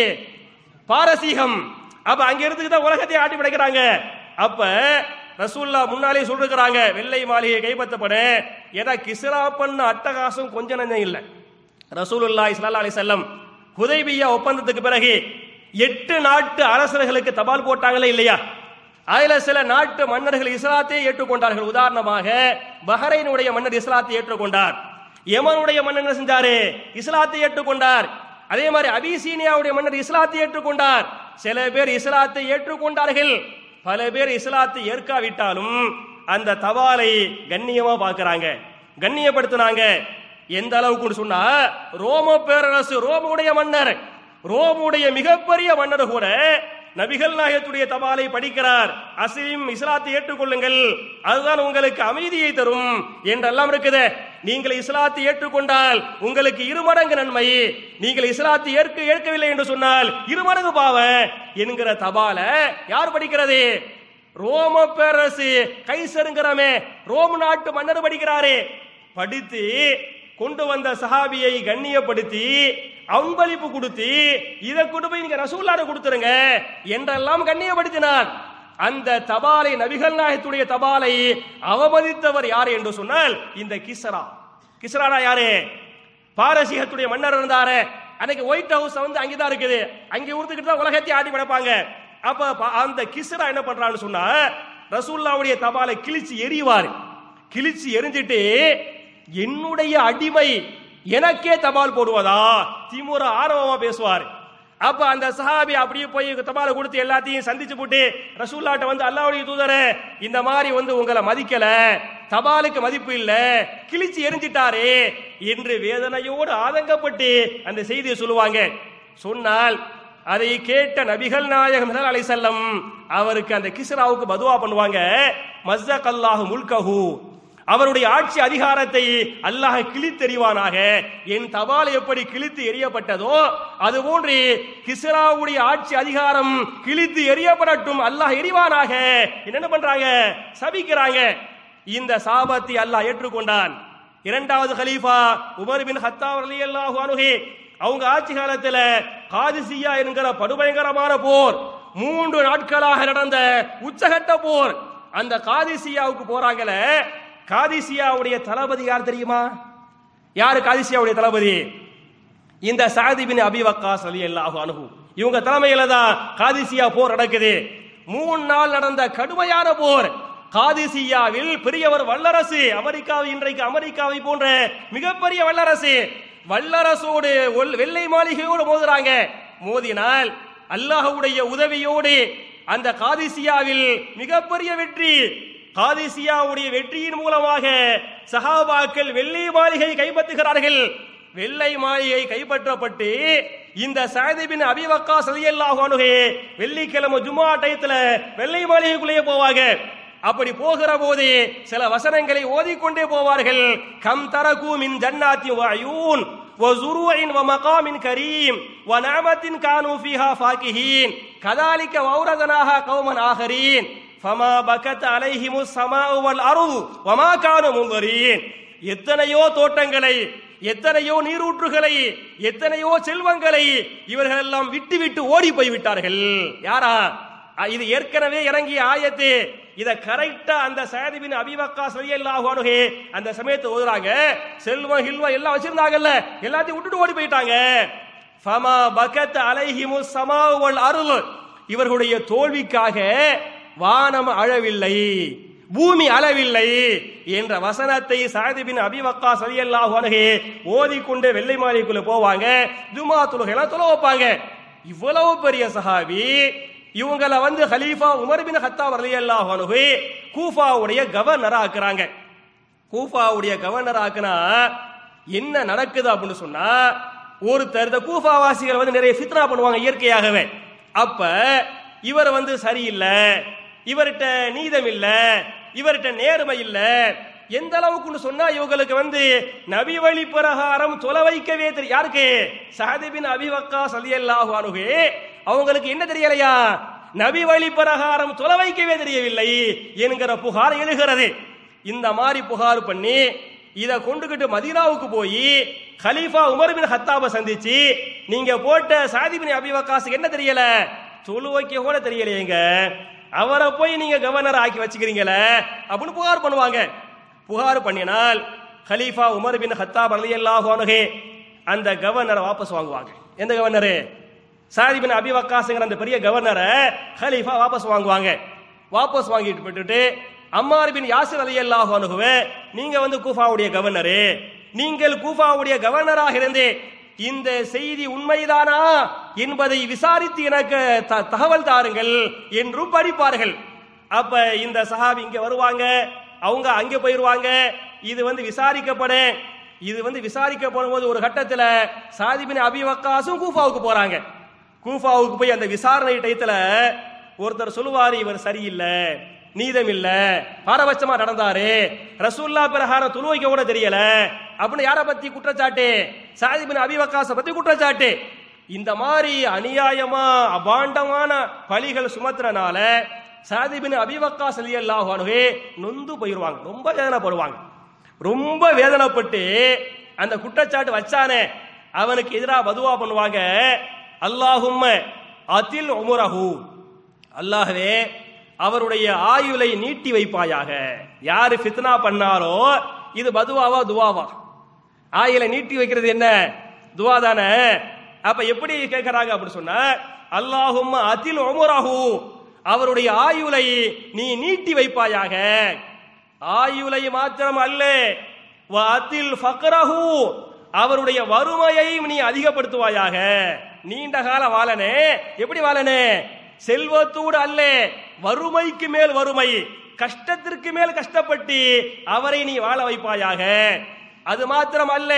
பாரசீகம் அப்ப அங்க இருந்து தான் உலகத்தை ஆட்டி படைக்கிறாங்க அப்ப ரசூல்லா முன்னாலே சொல்லிருக்கிறாங்க வெள்ளை மாளிகை கைப்பற்றப்பட ஏன்னா கிஸ்ரா பண்ண அட்டகாசம் கொஞ்ச நஞ்சம் இல்லை ரசூலுல்லாஹி ஸல்லல்லாஹு அலைஹி வஸல்லம் ஹுதைபியா ஒப்பந்தத்துக்கு பிறகு எட்டு நாட்டு அரசர்களுக்கு தபால் போட்டாங்களே இல்லையா அதுல சில நாட்டு மன்னர்கள் இஸ்லாத்தை ஏற்றுக்கொண்டார்கள் உதாரணமாக பஹ்ரைனுடைய மன்னர் இஸ்லாத்தை ஏற்றுக்கொண்டார் யமனுடைய மன்னர் என்ன செஞ்சாரு இஸ்லாத்தை ஏற்றுக்கொண்டார் அதே மாதிரி அபிசீனியாவுடைய மன்னர் இஸ்லாத்தை ஏற்றுக்கொண்டார் சில பேர் இஸ்லாத்தை ஏற்றுக்கொண்டார்கள் பல பேர் இஸ்லாத்தை ஏற்காவிட்டாலும் அந்த தவாலை கண்ணியமா பார்க்கறாங்க கண்ணியப்படுத்தினாங்க எந்த அளவுக்கு சொன்னா ரோம பேரரசு ரோமுடைய மன்னர் ரோமுடைய மிகப்பெரிய மன்னர் கூட நபிகள் நாயகத்துடைய தபாலை படிக்கிறார் அசீம் இஸ்லாத்தை ஏற்றுக்கொள்ளுங்கள் அதுதான் உங்களுக்கு அமைதியை தரும் என்றெல்லாம் இருக்குது நீங்கள் இஸ்லாத்தை ஏற்றுக்கொண்டால் உங்களுக்கு இருமடங்கு நன்மை நீங்கள் இஸ்லாத்தை ஏற்க ஏற்கவில்லை என்று சொன்னால் இருமடங்கு பாவம் என்கிற தபால யார் படிக்கிறது ரோம பேரரசு கைசருங்கிறமே ரோம் நாட்டு மன்னர் படிக்கிறாரே படித்து கொண்டு வந்த சஹாபியை கண்ணியப்படுத்தி அன்பளிப்பு கொடுத்து இதை கொண்டு போய் நீங்க ரசூல்லாட கொடுத்துருங்க என்றெல்லாம் கண்ணியப்படுத்தினார் அந்த தபாலை நபிகள் நாயகத்துடைய தபாலை அவமதித்தவர் யார் என்று சொன்னால் இந்த கிஸ்ரா கிஸ்ரானா யாரு பாரசீகத்துடைய மன்னர் இருந்தாரு அன்னைக்கு ஒயிட் ஹவுஸ் வந்து அங்கதான் இருக்குது அங்கே உறுத்துக்கிட்டு தான் உலகத்தை ஆடி படைப்பாங்க அப்ப ப- அந்த கிஸ்ரா என்ன பண்றான்னு சொன்னா ரசூல்லாவுடைய தபாலை கிழிச்சு எறிவார் கிழிச்சு எரிஞ்சிட்டு என்னுடைய அடிமை எனக்கே தபால் போடுவதா திமுற ஆர்வமா பேசுவார் அப்ப அந்த சஹாபி அப்படியே போய் தபாலை கொடுத்து எல்லாத்தையும் சந்திச்சு போட்டு ரசூல்லாட்ட வந்து அல்லாவுடைய தூதரே இந்த மாதிரி வந்து உங்களை மதிக்கல தபாலுக்கு மதிப்பு இல்ல கிழிச்சு எரிஞ்சிட்டாரே என்று வேதனையோடு ஆதங்கப்பட்டு அந்த செய்தியை சொல்லுவாங்க சொன்னால் அதை கேட்ட நபிகள் நாயகம் அலை செல்லம் அவருக்கு அந்த கிஸ்ராவுக்கு பதுவா பண்ணுவாங்க மஸ்ஸக் அல்லாஹு முல்கஹு அவருடைய ஆட்சி அதிகாரத்தை அல்லாஹ் கிழித்தெறிவானாக என் தபால் எப்படி கிழித்து எறியப்பட்டதோ அதுபோன்று கிஸ்ராவுடைய ஆட்சி அதிகாரம் கிழித்து எறியப்படட்டும் அல்லாஹ் எறிவானாக என்ன பண்றாங்க சபிக்கிறாங்க இந்த சாபத்தை அல்லாஹ் ஏற்றுக்கொண்டான் இரண்டாவது கலீஃபா உமர் பின் ஹத்தாப் ரலியல்லாஹு அன்ஹு அவங்க ஆட்சி காலத்துல காதிசியா என்கிற படுபயங்கரமான போர் மூன்று நாட்களாக நடந்த உச்சகட்ட போர் அந்த காதிசியாவுக்கு போறாங்களே காதிசியாவுடைய தளபதி யார் தெரியுமா யாரு காதிசியாவுடைய தளபதி இந்த சாதி பின் அபி வக்காஸ் அலி அல்லாஹு அனுகு இவங்க தலைமையில தான் காதிசியா போர் நடக்குது மூணு நாள் நடந்த கடுமையான போர் காதிசியாவில் பெரியவர் வல்லரசு அமெரிக்காவை இன்றைக்கு அமெரிக்காவை போன்ற மிகப்பெரிய வல்லரசு வல்லரசோடு ஒல்- வெள்ளை மாளிகையோடு மோதுறாங்க மோதினால் அல்லாஹ்வுடைய உதவியோடு அந்த காதிசியாவில் மிகப்பெரிய வெற்றி காதிசியாவுடைய வெற்றியின் மூலமாக சஹாபாக்கள் வெள்ளை மாளிகை கைப்பற்றுகிறார்கள் வெள்ளை மாளிகை கைப்பற்றப்பட்டு இந்த சாதிபின் அபிவக்கா சதியல்லாஹு அணுகே வெள்ளிக்கிழமை ஜும்மா டயத்துல வெள்ளை மாளிகைக்குள்ளேயே போவாங்க அப்படி போகிற போது சில வசனங்களை ஓதிக்கொண்டே போவார்கள் கம் தரகு மின் ஜன்னாத்தி வயூன் وزروع ومقام كريم ونعمة كانوا فيها فاكهين كذلك وأورثناها قوما آخرين فما بكت عليهم السماء والأرض وما كانوا منظرين எத்தனையோ தோட்டங்களை எத்தனையோ நீரூற்றுகளை எத்தனையோ செல்வங்களை இவர்கள் எல்லாம் விட்டு விட்டு ஓடி போய் விட்டார்கள் யாரா அ, இது ஏற்கனவே இறங்கிய ஆயத்து இத கரெக்டா அந்த சாதிபின் அபிவக்கா சரியல்லாஹு அந்த சமயத்தை ஓதுறாங்க செல்வம் ஹில்வம் எல்லாம் வச்சிருந்தாங்கல்ல எல்லாத்தையும் விட்டுட்டு ஓடி போயிட்டாங்க ஃபமா பகத் அலைஹிமு சமாவல் அருள் இவர்களுடைய தோல்விக்காக வானம் அழவில்லை பூமி அளவில்லை என்ற வசனத்தை சாதிபின் அபிவக்கா சரியல்லாஹு அணுகே ஓதிக்கொண்டு வெள்ளை மாளிகைக்குள்ள போவாங்க ஜுமா தொழுகைலாம் தொலை வைப்பாங்க இவ்வளவு பெரிய சஹாபி இவங்கள வந்து ஹலீஃபா உமர் பின் ஹத்தாப் ரலியல்லாஹு அன்ஹு கூஃபாவுடைய கவர்னரா ஆக்குறாங்க கூஃபாவுடைய கவர்னர் ஆக்குனா என்ன நடக்குது அப்படின்னு சொன்னா ஒருத்தர் இந்த கூஃபாவாசிகள் வந்து நிறைய ஃபித்னா பண்ணுவாங்க இயற்கையாகவே அப்ப இவர் வந்து சரியில்லை இவர்கிட்ட நீதம் இல்ல இவர்கிட்ட நேர்மை இல்ல எந்த அளவுக்குன்னு சொன்னா இவங்களுக்கு வந்து நபி வழி பிரகாரம் தொலை வைக்கவே தெரியும் யாருக்கு சஹதிபின் அபிவக்கா சலியல்லாஹு அனுகு அவங்களுக்கு என்ன தெரியலையா நபி வழி பிரகாரம் தொலை வைக்கவே தெரியவில்லை என்கிற புகார் எழுகிறது இந்த மாதிரி புகார் பண்ணி இத கொண்டுகிட்டு மதீனாவுக்கு போய் கலீஃபா உமர் பின் ஹத்தாப சந்திச்சு நீங்க போட்ட சாதிபின் அபிவகாசுக்கு என்ன தெரியல தொழு வைக்க கூட தெரியலையேங்க அவரை போய் நீங்க கவர்னர் ஆக்கி வச்சுக்கிறீங்களே அப்படின்னு புகார் பண்ணுவாங்க புகார் பண்ணினால் கலீஃபா உமர் பின் ஹத்தாப் ரலியல்லாஹு அன்ஹு அந்த கவர்னரை வாபஸ் வாங்குவாங்க எந்த கவர்னரு சாதி பின் அபி வக்காசுங்கிற அந்த பெரிய கவர்னரை ஹலீஃபா வாபஸ் வாங்குவாங்க வாபஸ் வாங்கிட்டு போட்டுட்டு அம்மார் பின் யாசிர் அலி அல்லாஹ் அனுகுவே நீங்க வந்து கூஃபாவுடைய கவர்னரு நீங்கள் கூஃபாவுடைய கவர்னராக இருந்து இந்த செய்தி உண்மைதானா என்பதை விசாரித்து எனக்கு த- தகவல் தாருங்கள் என்றும் படிப்பார்கள் அப்ப இந்த சஹாபி இங்க வருவாங்க அவங்க அங்க போயிருவாங்க இது வந்து விசாரிக்கப்பட இது வந்து விசாரிக்கப்படும் போது ஒரு கட்டத்துல சாதிபின் அபி வக்காசும் கூஃபாவுக்கு போறாங்க கூஃபாவுக்கு போய் அந்த விசாரணை டயத்துல ஒருத்தர் சொல்லுவாரு இவர் சரியில்லை நீதம் இல்ல பாரபட்சமா நடந்தாரு ரசூல்லா பிரகாரம் துணுவைக்க கூட தெரியல அப்படின்னு யார பத்தி குற்றச்சாட்டு சாதிபின் அபிவக்காச பத்தி குற்றச்சாட்டு இந்த மாதிரி அநியாயமா அபாண்டமான பழிகள் சுமத்துறனால சாதிபின் அபிவக்காஸ் அல்லாஹ் அணுகே நொந்து போயிருவாங்க ரொம்ப வேதனைப்படுவாங்க ரொம்ப வேதனைப்பட்டு அந்த குற்றச்சாட்டு வச்சானே அவனுக்கு எதிராக பதுவா பண்ணுவாங்க அல்லாஹும்ம அதில் உமரஹு அல்லாஹ்வே அவருடைய ஆயுளை நீட்டி வைப்பாயாக யாரு ஃபித்னா பண்ணாரோ இது பதுவாவா துவாவா ஆயுளை நீட்டி வைக்கிறது என்ன துவா தானே அப்ப எப்படி கேட்கறாங்க அப்படி சொன்னா அல்லாஹும் அதில் உமரஹு அவருடைய ஆயுளை நீ நீட்டி வைப்பாயாக ஆயுளை மாத்திரம் அல்ல அதில் ஃபக்ரஹு அவருடைய வறுமையை நீ அதிகப்படுத்துவாயாக நீண்ட கால வாழனே எப்படி வாழனே செல்வத்தோடு அல்ல வறுமைக்கு மேல் வறுமை கஷ்டத்திற்கு மேல் கஷ்டப்பட்டு அவரை நீ வாழ வைப்பாயாக அது மாத்திரம் அல்ல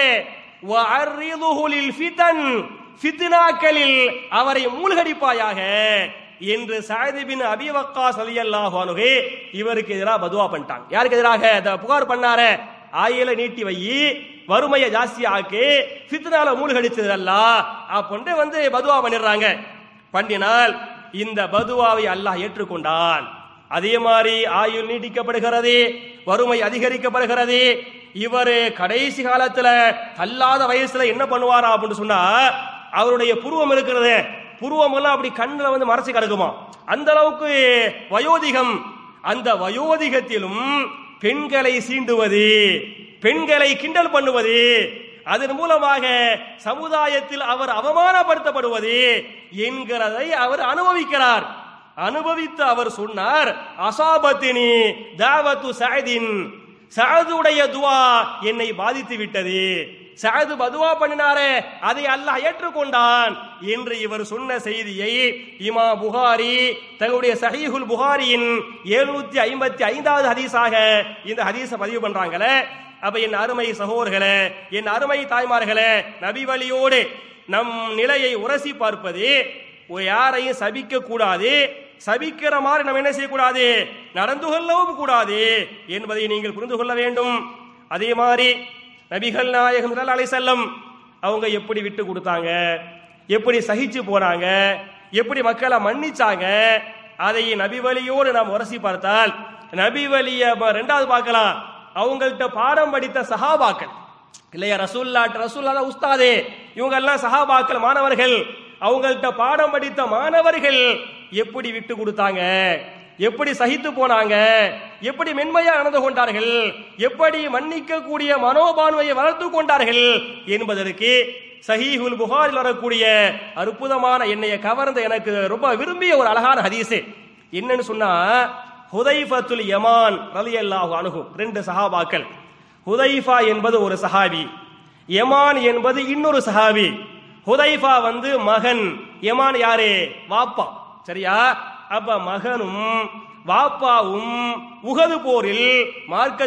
வஅர்ரிதுஹு லில் ஃபிதன் ஃபித்னாக்களில் அவரை மூழ்கடிப்பாயாக என்று சாயது பின் அபி வக்காஸ் ரலியல்லாஹு அன்ஹு இவருக்கு எதிராக பதுவா பண்ணிட்டாங்க யாருக்கு எதிராக இந்த புகார் பண்ணார ஆயில நீட்டி வை வறுமையை ஜாஸ்தி ஆக்கி ஃபித்னால மூழ்கடிச்சது அல்ல அப்படின்னு வந்து பதுவா பண்ணிடுறாங்க பண்ணினால் இந்த பதுவாவை அல்லாஹ் ஏற்றுக்கொண்டான் அதே மாதிரி ஆயுள் நீட்டிக்கப்படுகிறது வறுமை அதிகரிக்கப்படுகிறது இவர் கடைசி காலத்துல தள்ளாத வயசுல என்ன பண்ணுவாரா அப்படின்னு சொன்னா அவருடைய புருவம் இருக்கிறது புருவம் எல்லாம் அப்படி கண்ணுல வந்து மறைச்சு கிடக்குமா அந்த அளவுக்கு வயோதிகம் அந்த வயோதிகத்திலும் பெண்களை சீண்டுவது பெண்களை கிண்டல் பண்ணுவது அதன் மூலமாக சமுதாயத்தில் அவர் அவமானப்படுத்தப்படுவது என்கிறதை அவர் அனுபவிக்கிறார் அனுபவித்து அவர் சொன்னார் அசாபத்தினி தாவத்து சஅதின் சஅதுடைய துவா என்னை பாதித்து விட்டது சஅது பதுவா பண்ணினாரே அதை அல்லாஹ் ஏற்றுக்கொண்டான் என்று இவர் சொன்ன செய்தியை இமா புகாரி தன்னுடைய சஹீஹுல் புகாரியின் எழுநூத்தி ஐம்பத்தி ஐந்தாவது ஹதீஸாக இந்த ஹதீஸை பதிவு பண்றாங்களே அப்ப என் அருமை சகோதரர்களே என் அருமை தாய்மார்களே நபி வழியோடு நம் நிலையை உரசி பார்ப்பது ஒரு யாரையும் சபிக்க கூடாது சபிக்கிற மாதிரி நம்ம என்ன செய்யக்கூடாது நடந்து கொள்ளவும் கூடாது என்பதை நீங்கள் புரிந்து கொள்ள வேண்டும் அதே மாதிரி நபிகள் நாயகம் ஸல்லல்லாஹு அலைஹி வஸல்லம் அவங்க எப்படி விட்டு கொடுத்தாங்க எப்படி சகிச்சு போனாங்க எப்படி மக்களை மன்னிச்சாங்க அதை நபி வழியோடு நாம் உரசி பார்த்தால் நபி வழிய ம- ரெண்டாவது பார்க்கலாம் அவங்கள்ட்ட பாடம் படித்த சஹாபாக்கள் இல்லையா ரசூல்லா ரசூல்லா தான் உஸ்தாதே இவங்க எல்லாம் சஹாபாக்கள் மாணவர்கள் அவங்கள்ட்ட பாடம் படித்த மாணவர்கள் எப்படி விட்டு கொடுத்தாங்க எப்படி சகித்து போனாங்க எப்படி மென்மையா நடந்து கொண்டார்கள் எப்படி மன்னிக்க கூடிய மனோபான்மையை வளர்த்து கொண்டார்கள் என்பதற்கு சஹீஹுல் புகாரில் வரக்கூடிய அற்புதமான என்னைய கவர்ந்த எனக்கு ரொம்ப விரும்பிய ஒரு அழகான ஹதீஸ் என்னன்னு சொன்னா ஹுதைஃபத்துல் யமான் ரலியல்லாஹு அன்ஹு ரெண்டு சஹாபாக்கள் ஹுதைஃபா என்பது ஒரு சஹாபி யமான் என்பது இன்னொரு சஹாபி ஹுதைஃபா வந்து மகன் யமான் யாரு வாப்பா சரியா அப்ப மகனும் வாப்பாவும் உகது போரில்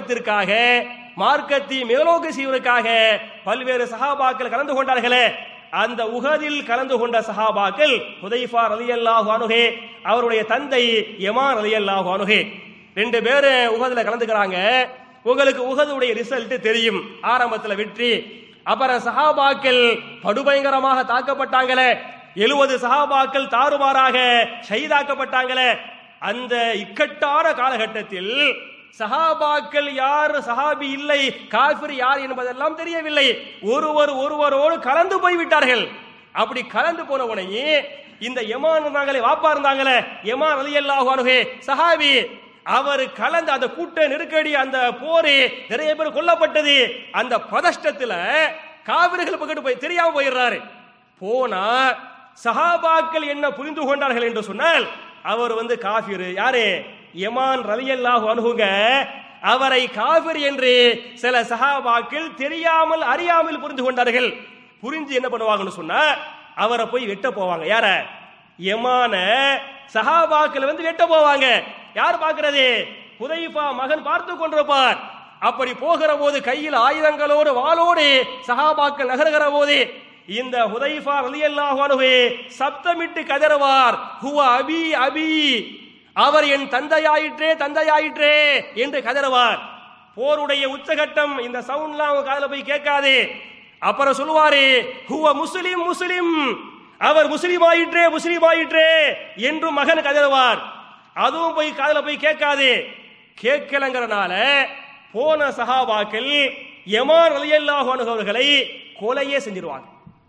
மார்க்கத்திற்காக மார்க்கத்தை மேலோக்கு செய்வதற்காக பல்வேறு சகாபாக்கள் கலந்து கொண்டார்களே அந்த உகதில் கலந்து கொண்ட சஹாபாக்கள் ஹுதைஃபா ரலியல்லாஹு அனுகே அவருடைய தந்தை யமான் ரலியல்லாஹு அனுகே ரெண்டு பேரும் உகதுல கலந்துக்கிறாங்க உங்களுக்கு உகதுடைய ரிசல்ட் தெரியும் ஆரம்பத்துல வெற்றி அப்புறம் சஹாபாக்கள் படுபயங்கரமாக தாக்கப்பட்டாங்களே எழுபது சஹாபாக்கள் தாறுமாறாக ஷஹீதாக்கப்பட்டாங்களே அந்த இக்கட்டான காலகட்டத்தில் சஹாபாக்கள் யார் சஹாபி இல்லை காஃபிர் யார் என்பதெல்லாம் தெரியவில்லை ஒருவர் ஒருவரோடு கலந்து போய் விட்டார்கள் அப்படி கலந்து போன உடனே இந்த யமான் இருந்தாங்களே வாப்பா இருந்தாங்களே யமான் ரலியல்லாஹு அன்ஹு சஹாபி அவர் கலந்து அந்த கூட்ட நெருக்கடி அந்த போரு நிறைய பேர் கொல்லப்பட்டது அந்த பதஷ்டத்துல காவிரிகள் பக்கத்து போய் தெரியாம போயிடுறாரு போனா சஹாபாக்கள் என்ன புரிந்து கொண்டார்கள் என்று சொன்னால் அவர் வந்து காஃபிர் யாரு யமான் ரலியல்லாஹு அன்ஹுங்க அவரை காஃபிர் என்று சில சஹாபாக்கள் தெரியாமல் அறியாமல் புரிந்து கொண்டார்கள் புரிஞ்சு என்ன பண்ணுவாங்கன்னு சொன்னா அவரை போய் வெட்ட போவாங்க யார யமான சஹாபாக்கள் வந்து வெட்ட போவாங்க யார் பார்க்கிறது ஹுதைஃபா மகன் பார்த்து கொண்டிருப்பார் அப்படி போகிற போது கையில் ஆயுதங்களோடு வாளோடு சஹாபாக்கள் நகருகிற போது இந்த ஹுதைஃபா ரலியல்லாஹு அன்ஹு சப்தமிட்டு கதறுவார் ஹுவ அபி அபி அவர் என் தந்தையாயிற்றே தந்தையாயிற்றே என்று கதறுவார் போருடைய உச்சகட்டம் இந்த சவுண்ட்லாம் அவங்க காதுல போய் கேட்காது அப்புறம் சொல்லுவாரு ஹுவ முஸ்லிம் முஸ்லிம் அவர் முஸ்லிம் ஆயிற்றே முஸ்லிம் ஆயிற்றே என்று மகன் கதறுவார் அதுவும் போய் காதுல போய் கேட்காது கேட்கலங்கிறனால போன சஹாபாக்கள் யமான் ரலியல்லாஹு அன்ஹு அவர்களை கொலையே செஞ்சிருவாங்க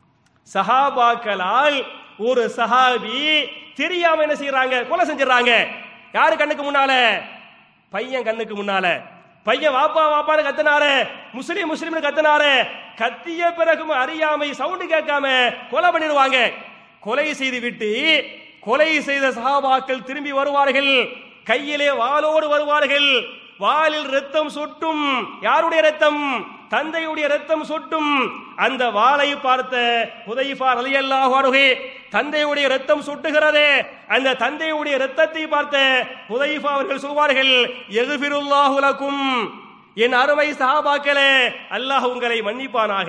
சஹாபாக்களால் ஒரு சஹாபி தெரியாம என்ன செய்யறாங்க கொலை செஞ்சிடறாங்க யாரு கண்ணுக்கு முன்னால பையன் கண்ணுக்கு முன்னால பையன் வாப்பா வாப்பான்னு கத்தினாரு முஸ்லீம் முஸ்லீம்னு கத்தினாரு கத்திய பிறகும் அறியாமை சவுண்டு கேட்காம கொலை பண்ணிடுவாங்க கொலை செய்து விட்டு கொலை செய்த சஹாபாக்கள் திரும்பி வருவார்கள் கையிலே வாளோடு வருவார்கள் வாளில் ரத்தம் சொட்டும் யாருடைய ரத்தம் தந்தையுடைய ரத்தம் சொட்டும் அந்த வாளை பார்த்த ஹுதைஃபா ரலியல்லாஹு அன்ஹு தந்தையுடைய ரத்தம் சொட்டுகிறதே அந்த தந்தையுடைய ரத்தத்தை பார்த்த ஹுதைஃபா அவர்கள் சொல்வார்கள் எகுபிருல்லாஹு லக்கும் என் அருமை சஹாபாக்களே அல்லாஹ் உங்களை மன்னிப்பானாக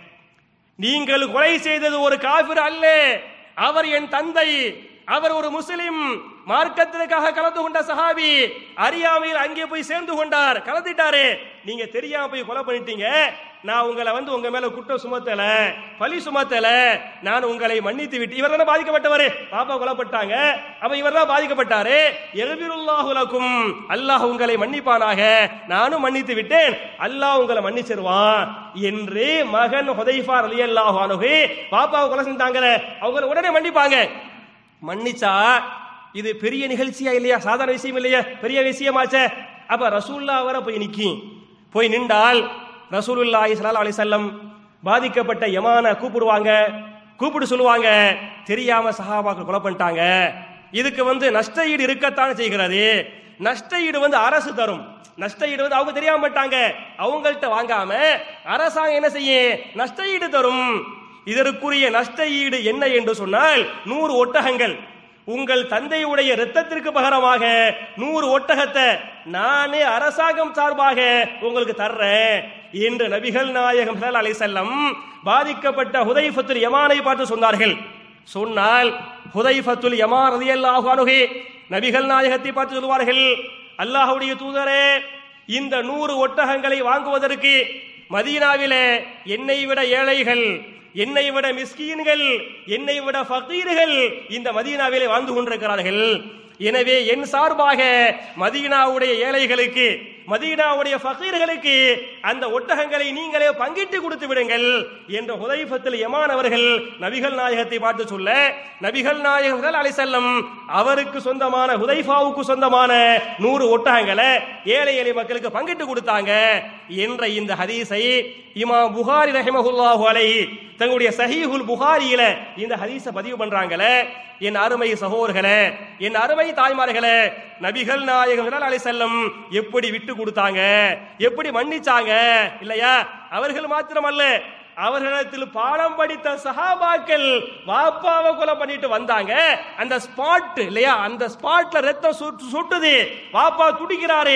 நீங்கள் கொலை செய்தது ஒரு காபிர் அல்ல அவர் என் தந்தை அவர் ஒரு முஸ்லிம் மார்க்கத்திற்காக கலந்து கொண்ட சஹாபி அறியாமையில் அங்கே போய் சேர்ந்து கொண்டார் கலந்துட்டாரு நீங்க தெரியாம போய் கொலை பண்ணிட்டீங்க நான் உங்களை வந்து உங்க மேல குற்றம் சுமத்தல பழி சுமத்தல நான் உங்களை மன்னித்து விட்டு இவர் தானே பாதிக்கப்பட்டவர் பாப்பா கொலைப்பட்டாங்க அப்ப இவர் தான் பாதிக்கப்பட்டாரு எல்பிருல்லாஹுலக்கும் அல்லாஹ் உங்களை மன்னிப்பானாக நானும் மன்னித்து விட்டேன் அல்லாஹ் உங்களை மன்னிச்சிருவான் என்று மகன் ஹுதைஃபா ரலியல்லாஹு அன்ஹு பாப்பாவை கொலை செஞ்சாங்களே அவங்க உடனே மன்னிப்பாங்க மன்னிச்சா இது பெரிய நிகழ்ச்சியா இல்லையா சாதாரண விஷயம் இல்லையா பெரிய விஷயமாச்சே அப்ப ரசூல்லா வர போய் நிக்கும் போய் நின்றால் ரசூலுல்லாஹி ஸல்லல்லாஹு அலைஹி வஸல்லம் பாதிக்கப்பட்ட யமான கூப்பிடுவாங்க கூப்பிட்டு சொல்லுவாங்க தெரியாம சஹாபாக்கள் கொலை பண்ணிட்டாங்க இதுக்கு வந்து நஷ்ட ஈடு இருக்கத்தான் செய்கிறது நஷ்ட ஈடு வந்து அரசு தரும் நஷ்ட ஈடு வந்து அவங்க தெரியாம மாட்டாங்க அவங்கள்ட்ட வாங்காம அரசாங்கம் என்ன செய்யும் நஷ்ட ஈடு தரும் இதற்குரிய நஷ்ட ஈடு என்ன என்று சொன்னால் நூறு ஒட்டகங்கள் உங்கள் தந்தையுடைய இரத்தத்திற்கு பகரமாக நூறு ஒட்டகத்தை நானே அரசாங்கம் சார்பாக உங்களுக்கு தர்றேன் என்று நபிகள் நாயகம் ஸல்லல்லாஹு அலைஹி வஸல்லம் பாதிக்கப்பட்ட ஹுதைஃபத்துல் யமானை பார்த்து சொன்னார்கள் சொன்னால் ஹுதைஃபத்துல் யமான் ரலியல்லாஹு அன்ஹு நபிகள் நாயகத்தை பார்த்து சொல்வார்கள் அல்லாஹ்வுடைய தூதரே இந்த நூறு ஒட்டகங்களை வாங்குவதற்கு மதீனாவிலே என்னை விட ஏழைகள் என்னை விட மிஸ்கீன்கள் என்னை விட ஃபகீர்கள் இந்த மதீனாவிலே வாழ்ந்து கொண்டிருக்கிறார்கள் எனவே என் சார்பாக மதீனாவுடைய ஏழைகளுக்கு மதீனாவுடைய ஃபகீர்களுக்கு அந்த ஒட்டகங்களை நீங்களே பங்கிட்டு கொடுத்து விடுங்கள் என்ற ஹுதைஃபத்தில் யமான் அவர்கள் நபிகள் நாயகத்தை பார்த்து சொல்ல நபிகள் நாயகர்கள் அலைசல்லம் அவருக்கு சொந்தமான ஹுதைஃபாவுக்கு சொந்தமான நூறு ஒட்டகங்களை ஏழை எளிய மக்களுக்கு பங்கிட்டு கொடுத்தாங்க என்ற இந்த ஹதீஸை இமாம் புகாரி ரஹிமஹுல்லாஹு அலைஹி தங்களுடைய சஹீஹுல் புகாரியில இந்த ஹதீஸை பதிவு பண்றாங்களே என் அருமை சகோதரர்களே என் அருமை தாய்மார்களே நபிகள் நாயகம் அலை செல்லம் எப்படி விட்டு கொடுத்தாங்க எப்படி மன்னிச்சாங்க இல்லையா அவர்கள் மாத்திரமல்ல அவர்களிடத்தில் பாடம் படித்த சஹாபாக்கள் வாப்பாவை கொலை பண்ணிட்டு வந்தாங்க அந்த ஸ்பாட் இல்லையா அந்த ஸ்பாட்ல ரத்தம் சுட்டு- சுட்டுது வாப்பா துடிக்கிறாரு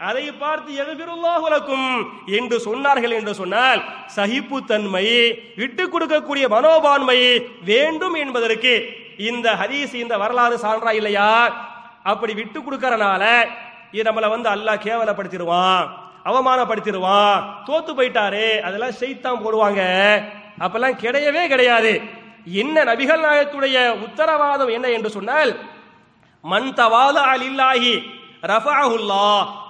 அதை பார்த்து எகபிருல்லாஹு லக்கும் என்று சொன்னார்கள் என்று சொன்னால் சகிப்புத்தன்மை விட்டு கொடுக்கக்கூடிய மனோபான்மை வேண்டும் என்பதற்கு இந்த ஹதீஸ் இந்த வரலாறு சான்றா இல்லையா அப்படி விட்டு கொடுக்கறனால இது நம்மளை வந்து அல்லாஹ் கேவலப்படுத்திடுவான் அவமானப்படுத்திடுவான் தோத்து போயிட்டாரு அதெல்லாம் செய்தான் போடுவாங்க அப்பெல்லாம் கிடையவே கிடையாது என்ன நபிகள் நாயகத்துடைய உத்தரவாதம் என்ன என்று சொன்னால் மன் தவாத அலில்லாஹி ரஃபஅஹுல்லா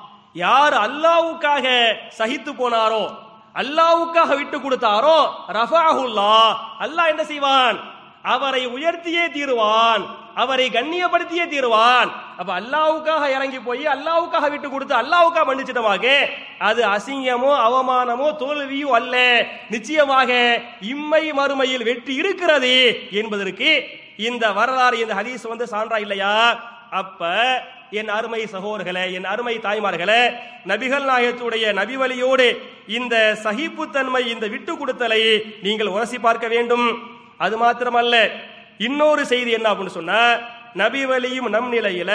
யார் அல்லாவுக்காக சகித்து போனாரோ அல்லாவுக்காக விட்டு கொடுத்தாரோ ரஃபஅஹுல்லா அல்லாஹ் என்ன செய்வான் அவரை உயர்த்தியே தீருவான் அவரை கண்ணியப்படுத்தியே தீருவான் அப்ப அல்லாவுக்காக இறங்கி போய் அல்லாவுக்காக விட்டு கொடுத்து அல்லாவுக்காக மன்னிச்சிட்டமாக அது அசிங்கமோ அவமானமோ தோல்வியோ அல்ல நிச்சயமாக இம்மை மறுமையில் வெற்றி இருக்கிறது என்பதற்கு இந்த வரலாறு இந்த ஹதீஸ் வந்து சான்றா இல்லையா அப்ப என் அருமை சகோதரர்களே என் அருமை தாய்மார்களே நபிகள் நாயகத்துடைய நபி வழியோடு இந்த சகிப்புத்தன்மை இந்த விட்டு கொடுத்தலை நீங்கள் உரசி பார்க்க வேண்டும் அது மாத்திரமல்ல இன்னொரு செய்தி என்ன அப்படின்னு சொன்னா நபி வழியும் நம் நிலையில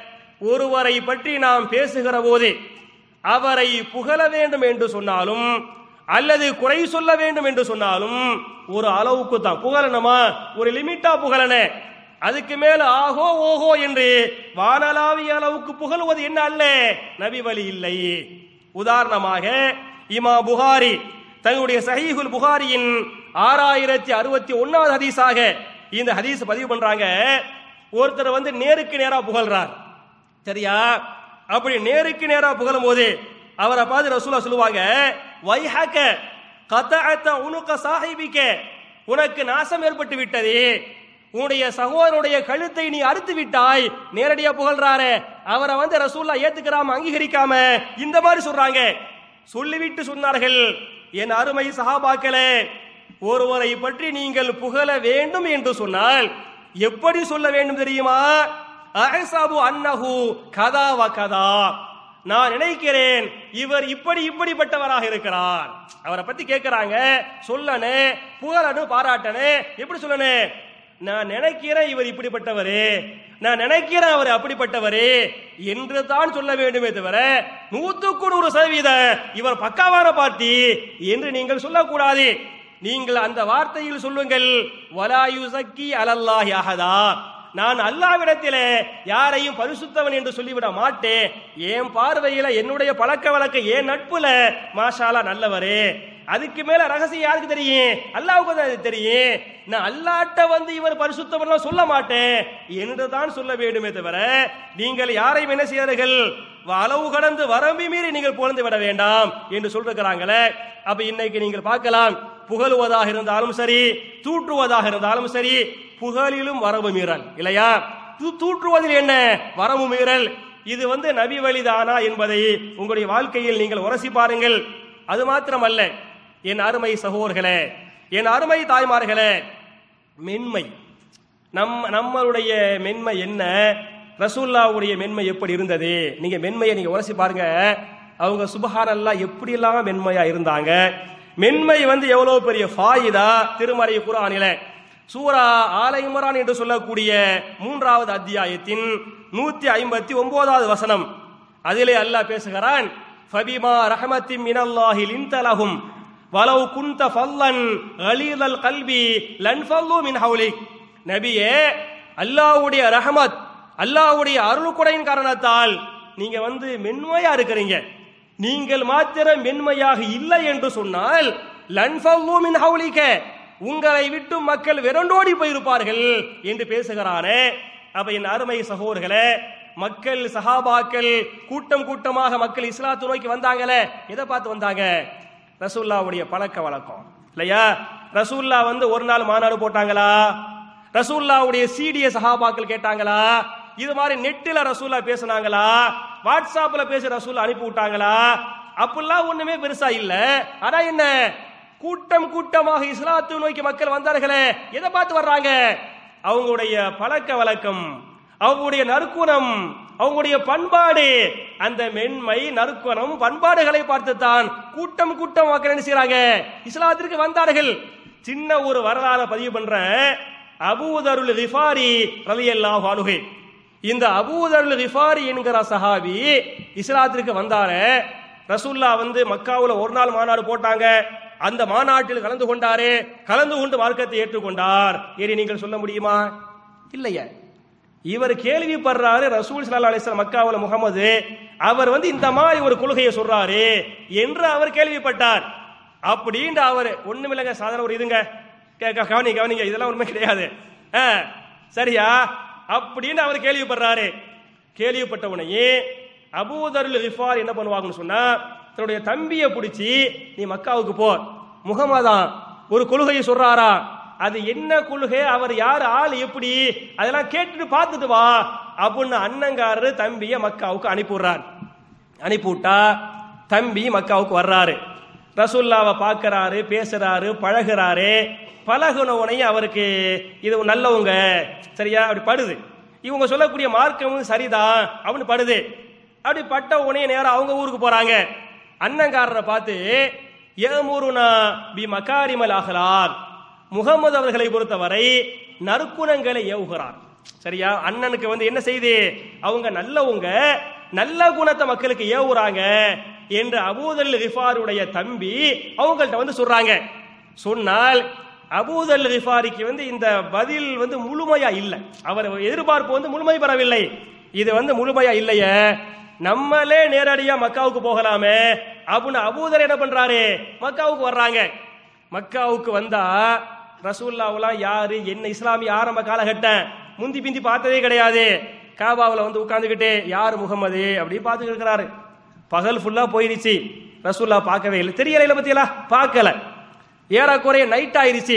ஒருவரை பற்றி நாம் பேசுகிற போது அவரை புகழ வேண்டும் என்று சொன்னாலும் அல்லது குறை சொல்ல வேண்டும் என்று சொன்னாலும் ஒரு அளவுக்கு தான் புகழணுமா ஒரு லிமிட்டா புகழன அதுக்கு மேல ஆகோ ஓஹோ என்று வானலாவிய அளவுக்கு புகழுவது என்ன அல்ல நபி வழி இல்லை உதாரணமாக இமா புகாரி தங்களுடைய சஹீஹுல் புகாரியின் ஆறாயிரத்தி அறுபத்தி ஒன்னாவது ஹதீஸாக இந்த ஹதீஸ் பதிவு பண்றாங்க ஒருத்தர் வந்து நேருக்கு நேரா புகழ்றார் சரியா அப்படி நேருக்கு நேரா புகழும் போது அவரை பார்த்து ரசூலா சொல்லுவாங்க வைஹக கதஅத்த உனுக சாஹிபிக்க உனக்கு நாசம் ஏற்பட்டு விட்டது உன்னுடைய சகோதரனுடைய கழுத்தை நீ அறுத்து விட்டாய் நேரடியா புகழ்றாரு அவரை வந்து ரசூல்லா ஏத்துக்கிறாம அங்கீகரிக்காம இந்த மாதிரி சொல்றாங்க சொல்லிவிட்டு சொன்னார்கள் என் அருமை சஹாபாக்களே ஒருவரை பற்றி நீங்கள் புகழ வேண்டும் என்று சொன்னால் எப்படி சொல்ல வேண்டும் தெரியுமா அஹ்சபு அன்னஹு கதா வ கதா நான் நினைக்கிறேன் இவர் இப்படி இப்படிப்பட்டவராக இருக்கிறார் அவரை பத்தி கேட்கிறாங்க சொல்லனே புகழனு பாராட்டனே எப்படி சொல்லனே நான் நினைக்கிறேன் இவர் இப்படிப்பட்டவரே நான் நினைக்கிறேன் அவர் அப்படிப்பட்டவரே என்று தான் சொல்ல வேண்டுமே தவிர நூத்துக்கு நூறு சதவீத இவர் பக்காவான பார்ட்டி என்று நீங்கள் சொல்லக்கூடாது நீங்கள் அந்த வார்த்தையில் சொல்லுங்கள் வலாயு சக்கி அலல்லாஹி அஹதா நான் அல்லாவிடத்திலே யாரையும் பரிசுத்தவன் என்று சொல்லிவிட மாட்டேன் என் பார்வையில என்னுடைய பழக்க வழக்க என் நட்புல மாஷாலா நல்லவரே அதுக்கு மேல ரகசியம் யாருக்கு தெரியும் அல்லாவுக்கு தான் அது தெரியும் நான் அல்லாட்ட வந்து இவர் பரிசுத்தவன் சொல்ல மாட்டேன் என்று தான் சொல்ல வேண்டுமே தவிர நீங்கள் யாரையும் என்ன செய்யார்கள் அளவு கடந்து வரம்பி மீறி நீங்கள் புகழ்ந்து விட வேண்டாம் என்று சொல்றாங்களே அப்ப இன்னைக்கு நீங்கள் பார்க்கலாம் புகழுவதாக இருந்தாலும் சரி தூற்றுவதாக இருந்தாலும் சரி புகழிலும் வரவு மீறல் இல்லையா தூ- தூற்றுவதில் என்ன வரவு மீறல் இது வந்து நபி வழிதானா என்பதை உங்களுடைய வாழ்க்கையில் நீங்கள் உரசி பாருங்கள் அது மாத்திரமல்ல என் அருமை சகோதர்களே என் அருமை தாய்மார்களே மென்மை நம் நம்மளுடைய மென்மை என்ன ரசூல்லாவுடைய மென்மை எப்படி இருந்தது நீங்க மென்மையை நீங்க உரசி பாருங்க அவங்க சுபஹானல்லா எப்படி எல்லாம் மென்மையா இருந்தாங்க மென்மை வந்து எவ்வளவு பெரிய ஃபாயிதா திருமறை குரானில சூரா ஆல இம்ரான் என்று சொல்லக்கூடிய மூன்றாவது அத்தியாயத்தின் நூத்தி ஐம்பத்தி ஒன்பதாவது வசனம் அதிலே அல்லாஹ் பேசுகிறான் ஃபபிமா ரஹமத்தி மினல்லாஹி லின்தலஹும் வலவ் குந்த ஃபல்லன் கலீலல் கல்பி லன்ஃபல்லு மின் ஹவுலிக் நபியே அல்லாஹ்வுடைய ரஹமத் அல்லாஹ்வுடைய அருள்குடையின் காரணத்தால் நீங்க வந்து மென்மையா இருக்கிறீங்க நீங்கள் மாத்திரம் மென்மையாக இல்லை என்று சொன்னால் லன்ஃபல்லு மின் ஹவுலிக உங்களை விட்டு மக்கள் விரண்டோடி போயிருப்பார்கள் என்று பேசுகிறானே அப்ப என் அருமை சகோதரர்களே மக்கள் சஹாபாக்கள் கூட்டம் கூட்டமாக மக்கள் இஸ்லாத்தை நோக்கி வந்தாங்களே எதை பார்த்து வந்தாங்க ரசூல்லாவுடைய பழக்க வழக்கம் இல்லையா ரசூல்லா வந்து ஒரு நாள் மாநாடு போட்டாங்களா ரசூல்லாவுடைய சீடிய சஹாபாக்கள் கேட்டாங்களா இது மாதிரி நெட்டில் ரசூல்லா பேசுனாங்களா வாட்ஸ்அப்ல பேசி ரசூல்லா அனுப்பி விட்டாங்களா அப்படிலாம் ஒண்ணுமே பெருசா இல்ல ஆனா என்ன கூட்டம் கூட்டமாக இஸ்லாத்தை நோக்கி மக்கள் வந்தார்களே எதை பார்த்து வர்றாங்க அவங்களுடைய பழக்க வழக்கம் அவங்களுடைய நற்குணம் அவங்களுடைய பண்பாடு அந்த மென்மை நற்குணம் பண்பாடுகளை பார்த்துத்தான் கூட்டம் கூட்டம் மக்கள் என்ன செய்றாங்க இஸ்லாத்திற்கு வந்தார்கள் சின்ன ஒரு வரலாறு பதிவு பண்றேன் அபூதருல் ரிஃபாரி ரலியல்லாஹு அன்ஹு இந்த அபூதருல் ரிஃபாரி என்கிற சஹாபி இஸ்லாத்திற்கு வந்தாரே ரசூல்லா வந்து மக்காவுல ஒரு நாள் மாநாடு போட்டாங்க அந்த மாநாட்டில் கலந்து கொண்டாரே கலந்து கொண்டு மார்க்கத்தை ஏற்றுக்கொண்டார் ஏறி நீங்கள் சொல்ல முடியுமா இல்லையா இவர் கேள்விப்படுறாரு ரசூல் சல்லா அலிஸ்லாம் மக்காவுல முகமது அவர் வந்து இந்த மாதிரி ஒரு கொள்கையை சொல்றாரு என்று அவர் கேள்விப்பட்டார் அப்படின்ட்டு அவர் ஒண்ணுமில்லைங்க சாதாரண ஒரு இதுங்க கேட்க கவனி கவனிங்க இதெல்லாம் உண்மை கிடையாது ஆ, சரியா அப்படின்னு அவர் கேள்விப்படுறாரு கேள்விப்பட்ட உடனே அபூதருல் ரிஃபார் என்ன பண்ணுவாங்கன்னு சொன்னா தன்னுடைய தம்பியை பிடிச்சி நீ மக்காவுக்கு போ முகமதான் ஒரு கொள்கையை சொல்றாரா அது என்ன கொள்கை அவர் யார் ஆள் எப்படி அதெல்லாம் கேட்டுட்டு பார்த்துட்டு வா அப்படின்னு அண்ணங்காரரு தம்பியை மக்காவுக்கு அனுப்பிவிடுறார் அனுப்பிவிட்டா தம்பி மக்காவுக்கு வர்றாரு ரசூல்லாவை பார்க்கறாரு பேசுறாரு பழகுறாரு பழகுன உடனே அவருக்கு இது நல்லவங்க சரியா அப்படி படுது இவங்க சொல்லக்கூடிய மார்க்கமும் சரிதான் அப்படின்னு படுது அப்படி பட்ட உடனே நேரம் அவங்க ஊருக்கு போறாங்க அண்ணங்காரரை பார்த்து ஏமூருனா பி மகாரிமல் ஆகலார் முகமது அவர்களை பொறுத்தவரை நற்குணங்களை ஏவுகிறார் சரியா அண்ணனுக்கு வந்து என்ன செய்து அவங்க நல்லவங்க நல்ல குணத்தை மக்களுக்கு ஏவுறாங்க என்று அபூதல் ரிஃபாருடைய தம்பி அவங்கள்ட்ட வந்து சொல்றாங்க சொன்னால் அபூதல் ரிஃபாரிக்கு வந்து இந்த பதில் வந்து முழுமையா இல்லை அவர் எதிர்பார்ப்பு வந்து முழுமை பெறவில்லை இது வந்து முழுமையா இல்லையே நம்மளே நேரடியா மக்காவுக்கு போகலாமே அப்படின்னு அபூதர் என்ன பண்றாரு மக்காவுக்கு வர்றாங்க மக்காவுக்கு வந்தா ரசூல்லாவெல்லாம் யாரு என்ன இஸ்லாமிய ஆரம்ப காலகட்டம் முந்தி பிந்தி பார்த்ததே கிடையாது காபாவில் வந்து உட்காந்துக்கிட்டு யார் முகமது அப்படி பார்த்துட்டு இருக்கிறாரு பகல் ஃபுல்லா போயிருச்சு ரசூல்லா பார்க்கவே இல்லை தெரியல இல்லை பத்தியலா பார்க்கல ஏறக்குறைய நைட் ஆயிருச்சு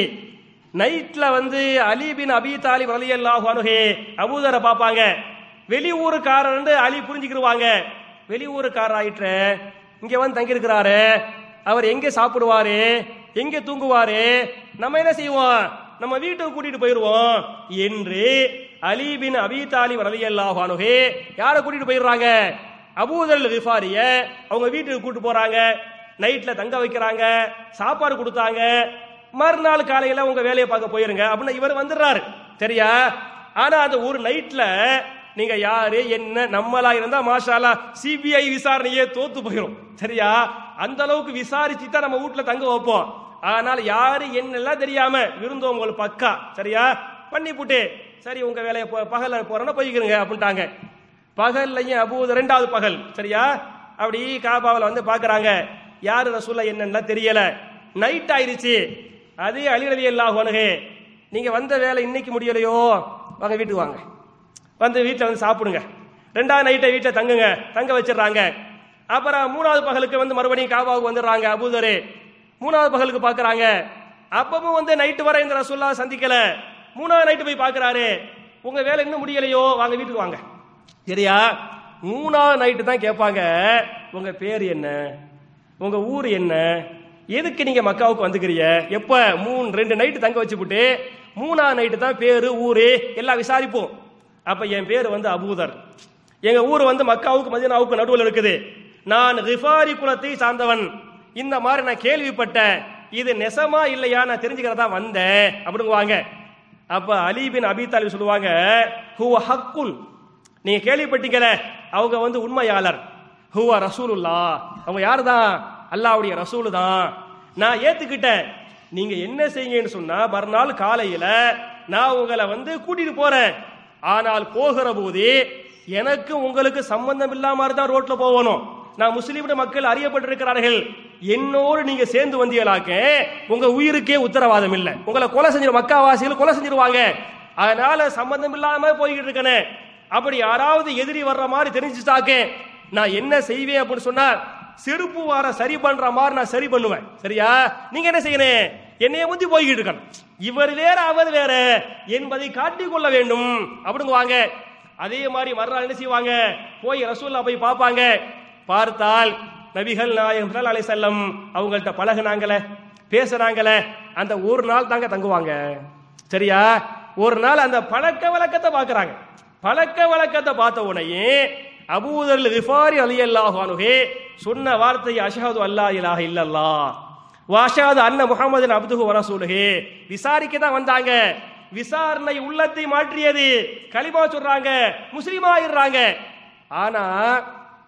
நைட்ல வந்து அலி பின் அபி தாலிப் ரலியல்லாஹு அன்ஹு அபூதரை பார்ப்பாங்க வெளியூருக்காரர் அலி புரிஞ்சுக்கிடுவாங்க வெளியூருக்காரர் ஆயிற்று இங்க வந்து தங்கி இருக்கிறாரு அவர் எங்க சாப்பிடுவாரு எங்க தூங்குவாரு நம்ம என்ன செய்வோம் நம்ம வீட்டுக்கு கூட்டிட்டு போயிருவோம் என்று அலி பின் அபி தாலிப் ரலியல்லாஹு அன்ஹு யாரை கூட்டிட்டு போயிடுறாங்க அபூதல் ரிஃபாரிய அவங்க வீட்டுக்கு கூட்டு போறாங்க நைட்ல தங்க வைக்கிறாங்க சாப்பாடு கொடுத்தாங்க மறுநாள் காலையில உங்க வேலையை பார்க்க போயிருங்க அப்படின்னு இவர் வந்துடுறாரு சரியா ஆனா அந்த ஒரு நைட்ல நீங்க யாரு என்ன நம்மளா இருந்தா மாஷாலா சிபிஐ விசாரணையே தோத்து போயிடும் சரியா அந்த அளவுக்கு விசாரிச்சு தான் நம்ம வீட்டுல தங்க வைப்போம் ஆனால் யாரு என்னெல்லாம் தெரியாம விருந்தோங்க பக்கா சரியா பண்ணி புட்டு சரி உங்க வேலையை போ- பகல்ல போறேன்னா போய்க்கிறங்க அப்படின்ட்டாங்க பகல்லையும் அபூது ரெண்டாவது பகல் சரியா அப்படி காபாவில் வந்து பார்க்கறாங்க யாரு ரசூல்லா என்னன்னா தெரியல நைட் ஆயிருச்சு அதே அலிரலி அல்லாஹ் அணுகு நீங்க வந்த வேலை இன்னைக்கு முடியலையோ வாங்க வீட்டுக்கு வாங்க வந்து வீட்டில் வந்து சாப்பிடுங்க ரெண்டாவது நைட்டை வீட்டில் தங்குங்க தங்க வச்சிடுறாங்க அப்புறம் மூணாவது பகலுக்கு வந்து மறுபடியும் காபாவுக்கு வந்துடுறாங்க அபூதரு மூணாவது பகலுக்கு பார்க்கறாங்க அப்பவும் வந்து நைட்டு வரை இந்த ரசூல்லா சந்திக்கல மூணாவது நைட்டு போய் பார்க்கறாரு உங்க வேலை இன்னும் முடியலையோ வாங்க வீட்டுக்கு வாங்க சரியா மூணாவது நைட்டு தான் கேட்பாங்க உங்க பேர் என்ன உங்க ஊர் என்ன எதுக்கு நீங்க மக்காவுக்கு வந்துக்கிறீங்க எப்ப மூணு ரெண்டு நைட்டு தங்க வச்சுப்புட்டு மூணாவது நைட்டு தான் பேரு ஊரு எல்லாம் விசாரிப்போம் அப்ப என் பேர் வந்து அபூதர் எங்க ஊர் வந்து மக்காவுக்கு மதினாவுக்கு நடுவில் இருக்குது நான் ரிஃபாரி குலத்தை சார்ந்தவன் இந்த மாதிரி நான் கேள்விப்பட்டேன் இது நெசமா இல்லையா நான் தெரிஞ்சுக்கிறதா வந்தேன் அப்படிங்குவாங்க அப்ப அலி பின் அபி தாலிப் சொல்லுவாங்க ஹுவ ஹக்குன் நீங்க கேள்விப்பட்டீங்களே அவங்க வந்து உண்மையாளர் ஹுவ ரசூலுல்லா அவங்க யாரு தான் அல்லாவுடைய ரசூலு தான் நான் ஏத்துக்கிட்டேன் நீங்க என்ன செய்யுங்கன்னு சொன்னா மறுநாள் காலையில நான் உங்களை வந்து கூட்டிட்டு போறேன் ஆனால் போகிற போது எனக்கு உங்களுக்கு சம்பந்தம் இல்லாம தான் ரோட்ல போகணும் நான் முஸ்லீம் மக்கள் அறியப்பட்டிருக்கிறார்கள் என்னோடு நீங்க சேர்ந்து வந்தீங்களாக்க உங்க உயிருக்கே உத்தரவாதம் இல்லை உங்களை கொலை செஞ்சிரு மக்காவாசிகள் கொலை செஞ்சிருவாங்க அதனால சம்பந்தம் இல்லாம போய்கிட்டு இருக்கனே அப்படி யாராவது எதிரி வர்ற மாதிரி தெரிஞ்சுட்டாக்க நான் என்ன செய்வேன் அப்படின்னு சொன்னா செருப்பு வார சரி பண்ற மாதிரி நான் சரி பண்ணுவேன் சரியா நீங்க என்ன செய்யணும் என்னைய முந்தி போய்கிட்டு இருக்கணும் இவர் வேற அவர் வேற என்பதை காட்டிக் கொள்ள வேண்டும் அப்படிங்குவாங்க அதே மாதிரி மறுநாள் என்ன செய்வாங்க போய் ரசூல்லா போய் பார்ப்பாங்க பார்த்தால் நபிகள் நாயகம் ஸல்லல்லாஹு அலைஹி வஸல்லம் அவங்கள்ட்ட பழகுனாங்களே பேசுறாங்களே அந்த ஒரு நாள் தாங்க தங்குவாங்க சரியா ஒரு நாள் அந்த பழக்க வழக்கத்தை பார்க்கறாங்க பழக்க வழக்கத்தை பார்த்த உடனே அபூதர் ரிஃபாரி அலியல்லாஹு அன்ஹு சொன்ன வார்த்தை அஷஹது அல்லா இலாஹ இல்லல்லாஹ் வாஷாது அன்ன முகமது அப்துஹு வரசூலுஹு விசாரிக்க தான் வந்தாங்க விசாரணை உள்ளத்தை மாற்றியது கலிமா சொல்றாங்க முஸ்லீமா ஆயிடுறாங்க ஆனா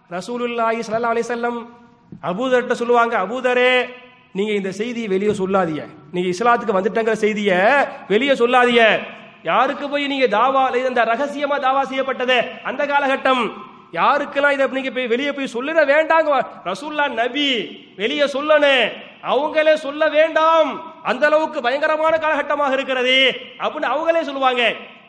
ரசூலுல்லாஹி ஸல்லல்லாஹு அலைஹி வஸல்லம் அபூதர்ட்ட சொல்லுவாங்க அபூதரே நீங்க இந்த செய்தியை வெளியே சொல்லாதீங்க நீங்க இஸ்லாத்துக்கு வந்துட்டங்கிற செய்தியை வெளியே சொல்லாதீங்க யாருக்கு போய் நீங்க தாவா இந்த ரகசியமா தாவா செய்யப்பட்டது அந்த காலகட்டம் யாருக்கெல்லாம் இதை நீங்க போய் வெளியே போய் சொல்லிட வேண்டாங்க ரசூல்லா நபி வெளியே சொல்லணும் அவங்களே சொல்ல வேண்டாம் அந்த அளவுக்கு பயங்கரமான காலகட்டமாக இருக்கிறது அப்படின்னு அவங்களே சொல்லுவாங்க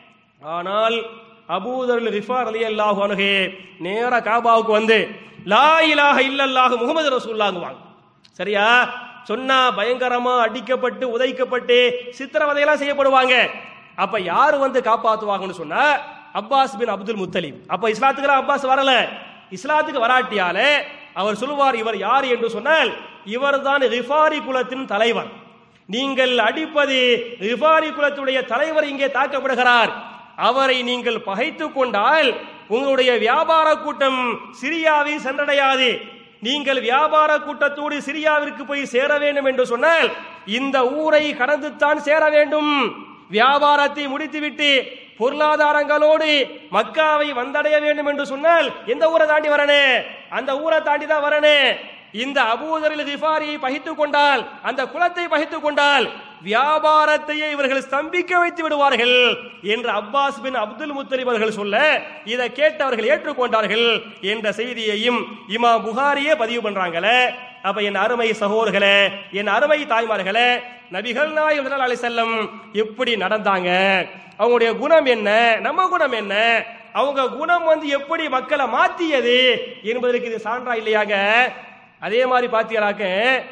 ஆனால் அபூதர் ரிஃபார் அலி அல்லாஹு அனுகே நேரா காபாவுக்கு வந்து லா இலாஹ இல்லல்லாஹு முகமது ரசூல்லாங்குவாங்க சரியா சொன்னா பயங்கரமா அடிக்கப்பட்டு உதைக்கப்பட்டு சித்திரவதையெல்லாம் செய்யப்படுவாங்க அப்ப யாரு வந்து காப்பாத்துவாங்கன்னு சொன்னா அப்பாஸ் பின் அப்துல் முத்தலிம் அப்ப இஸ்லாத்துக்கு அப்பாஸ் வரல இஸ்லாத்துக்கு வராட்டியால அவர் சொல்லுவார் இவர் யார் என்று சொன்னால் இவர்தான் ரிஃபாரி குலத்தின் தலைவர் நீங்கள் அடிப்பது ரிஃபாரி குலத்துடைய தலைவர் இங்கே தாக்கப்படுகிறார் அவரை நீங்கள் பகைத்து கொண்டால் உங்களுடைய வியாபார கூட்டம் சிரியாவை சென்றடையாது நீங்கள் வியாபார கூட்டத்தோடு சிரியாவிற்கு போய் சேர வேண்டும் என்று சொன்னால் இந்த ஊரை கடந்துத்தான் சேர வேண்டும் வியாபாரத்தை முடித்துவிட்டு பொருளாதாரங்களோடு மக்காவை வந்தடைய வேண்டும் என்று சொன்னால் எந்த ஊரை தாண்டி வரனே அந்த ஊரை தாண்டி தான் வரனே இந்த அபூதரில் கிஃபாரியை பகித்துக் கொண்டால் அந்த குலத்தை பகித்துக் கொண்டால் வியாபாரத்தையே இவர்கள் ஸ்தம்பிக்க வைத்து விடுவார்கள் என்று அப்பாஸ் பின் அப்துல் முத்தலிப் அவர்கள் சொல்ல இதை கேட்டவர்கள் ஏற்றுக்கொண்டார்கள் என்ற செய்தியையும் இமா புகாரியே பதிவு பண்றாங்களே அப்ப என் அருமை சகோதர்களே என் அருமை தாய்மார்களே நபிகள் நாயகம் அலை செல்லம் எப்படி நடந்தாங்க அவங்களுடைய குணம் என்ன நம்ம குணம் என்ன அவங்க குணம் வந்து எப்படி மக்களை மாத்தியது என்பதற்கு இது சான்றா இல்லையாங்க அதே மாதிரி பாத்தீங்களாக்க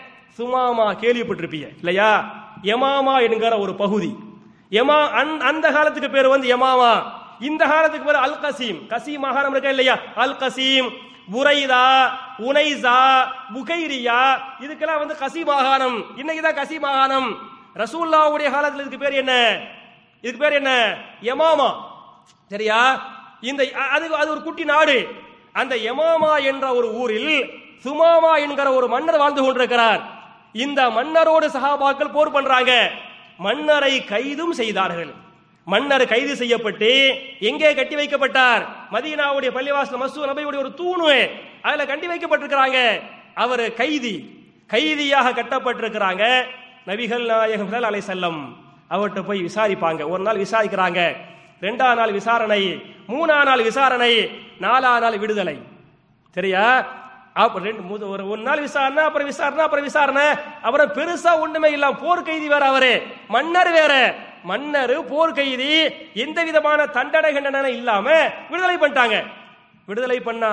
சுமாமா கேள்விப்பட்டிருப்பீங்க இல்லையா யமாமா என்கிற ஒரு பகுதி யமா அந்த- அந்த காலத்துக்கு பேர் வந்து யமாமா இந்த காலத்துக்கு பேர் அல் கசீம் கசீம் மாகாணம் இருக்கா இல்லையா அல் கசீம் புரைதா உனைசா புகைரியா இதுக்கெல்லாம் வந்து கசி மாகாணம் இன்னைக்கு தான் கசி மாகாணம் ரசூல்லாவுடைய காலத்துல இதுக்கு பேர் என்ன இதுக்கு பேர் என்ன யமாமா சரியா இந்த அ- அது அது ஒரு குட்டி நாடு அந்த யமாமா என்ற ஒரு ஊரில் சுமாமா என்கிற ஒரு மன்னர் வாழ்ந்து கொண்டிருக்கிறார் இந்த மன்னரோடு சஹாபாக்கள் போர் பண்றாங்க மன்னரை கைதும் செய்தார்கள் மன்னர் கைது செய்யப்பட்டு எங்கே கட்டி வைக்கப்பட்டார் மதீனாவுடைய பள்ளிவாசல் மசூ நபியுடைய ஒரு தூணு அதுல கட்டி வைக்கப்பட்டிருக்கிறாங்க அவர் கைதி கைதியாக கட்டப்பட்டிருக்கிறாங்க நபிகள் நாயகம் அலை செல்லம் அவர்கிட்ட போய் விசாரிப்பாங்க ஒரு நாள் விசாரிக்கிறாங்க ரெண்டாம் நாள் விசாரணை மூணாம் நாள் விசாரணை நாலாம் நாள் விடுதலை சரியா அப்ப ரெண்டு மூணு- ஒரு ஒரு நாள் விசாரணை அப்புறம் விசாரணை அப்புறம் விசாரணை அப்புறம் பெருசா ஒண்ணுமே இல்ல போர் கைதி வேற அவரு மன்னர் வேற மன்னர் போர் கைதி எந்த விதமான தண்டனை கண்டனை இல்லாம விடுதலை பண்ணிட்டாங்க விடுதலை பண்ணா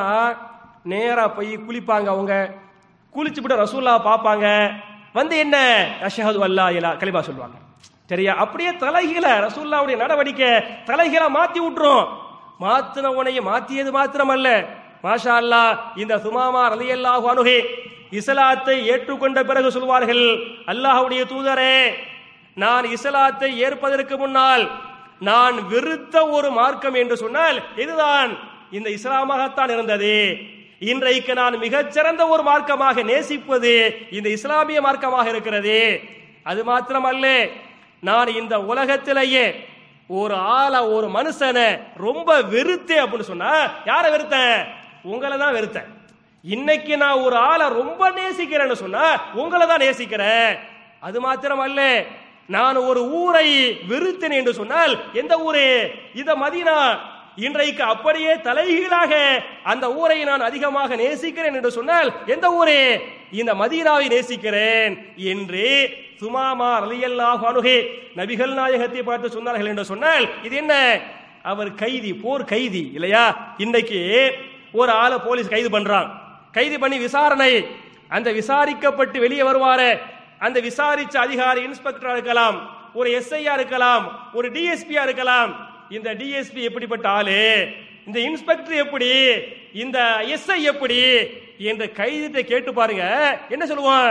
நேரா போய் குளிப்பாங்க அவங்க குளிச்சுவிட்டு ரசூல்லா பார்ப்பாங்க வந்து என்ன அஷஹது அல்லா இலா கலிபா சொல்லுவாங்க சரியா அப்படியே தலைகீழ ரசூல்லாவுடைய நடவடிக்கை தலைகீழ மாத்தி விட்டுரும் மாத்தின உனைய மாத்தியது மாத்திரமல்ல மாஷா அல்லாஹ் இந்த சுமாமா ரலியல்லாஹு அனுகே இஸ்லாத்தை ஏற்றுக்கொண்ட பிறகு சொல்வார்கள் அல்லாஹ்வுடைய தூதரே நான் இஸ்லாத்தை ஏற்பதற்கு முன்னால் நான் வெறுத்த ஒரு மார்க்கம் என்று சொன்னால் இதுதான் இந்த இஸ்லாமாகத்தான் இருந்தது இன்றைக்கு நான் மிகச்சிறந்த ஒரு மார்க்கமாக நேசிப்பது இந்த இஸ்லாமிய மார்க்கமாக இருக்கிறது அது மாத்திரமல்ல நான் இந்த உலகத்திலேயே ஒரு ஆளை ஒரு மனுஷனை ரொம்ப வெறுத்தேன் அப்படின்னு சொன்னா யாரை வெறுத்தேன் உங்களை தான் வெறுத்தேன் இன்னைக்கு நான் ஒரு ஆளை ரொம்ப நேசிக்கிறேன்னு சொன்னா உங்களை தான் நேசிக்கிறேன் அது மாத்திரம் அல்ல நான் ஒரு ஊரை வெறுத்தேன் என்று சொன்னால் எந்த ஊரு இந்த மதீனா இன்றைக்கு அப்படியே தலைகீழாக அந்த ஊரை நான் அதிகமாக நேசிக்கிறேன் என்று சொன்னால் எந்த ஊரு இந்த மதீனாவை நேசிக்கிறேன் என்று சுமாமா ரலியல்லாஹு அனுகே நபிகள் நாயகத்தை பார்த்து சொன்னார்கள் என்று சொன்னால் இது என்ன அவர் கைதி போர் கைதி இல்லையா இன்னைக்கு ஒரு ஆளை போலீஸ் கைது பண்றான் கைது பண்ணி விசாரணை அந்த விசாரிக்கப்பட்டு வெளியே வருவாரு அந்த விசாரிச்ச அதிகாரி இன்ஸ்பெக்டரா இருக்கலாம் ஒரு எஸ்ஐயா இருக்கலாம் ஒரு டிஎஸ்பியா இருக்கலாம் இந்த டிஎஸ்பி எப்படிப்பட்ட ஆளு இந்த இன்ஸ்பெக்டர் எப்படி இந்த எஸ்ஐ எப்படி என்ற கைதிட்ட கேட்டு பாருங்க என்ன சொல்லுவான்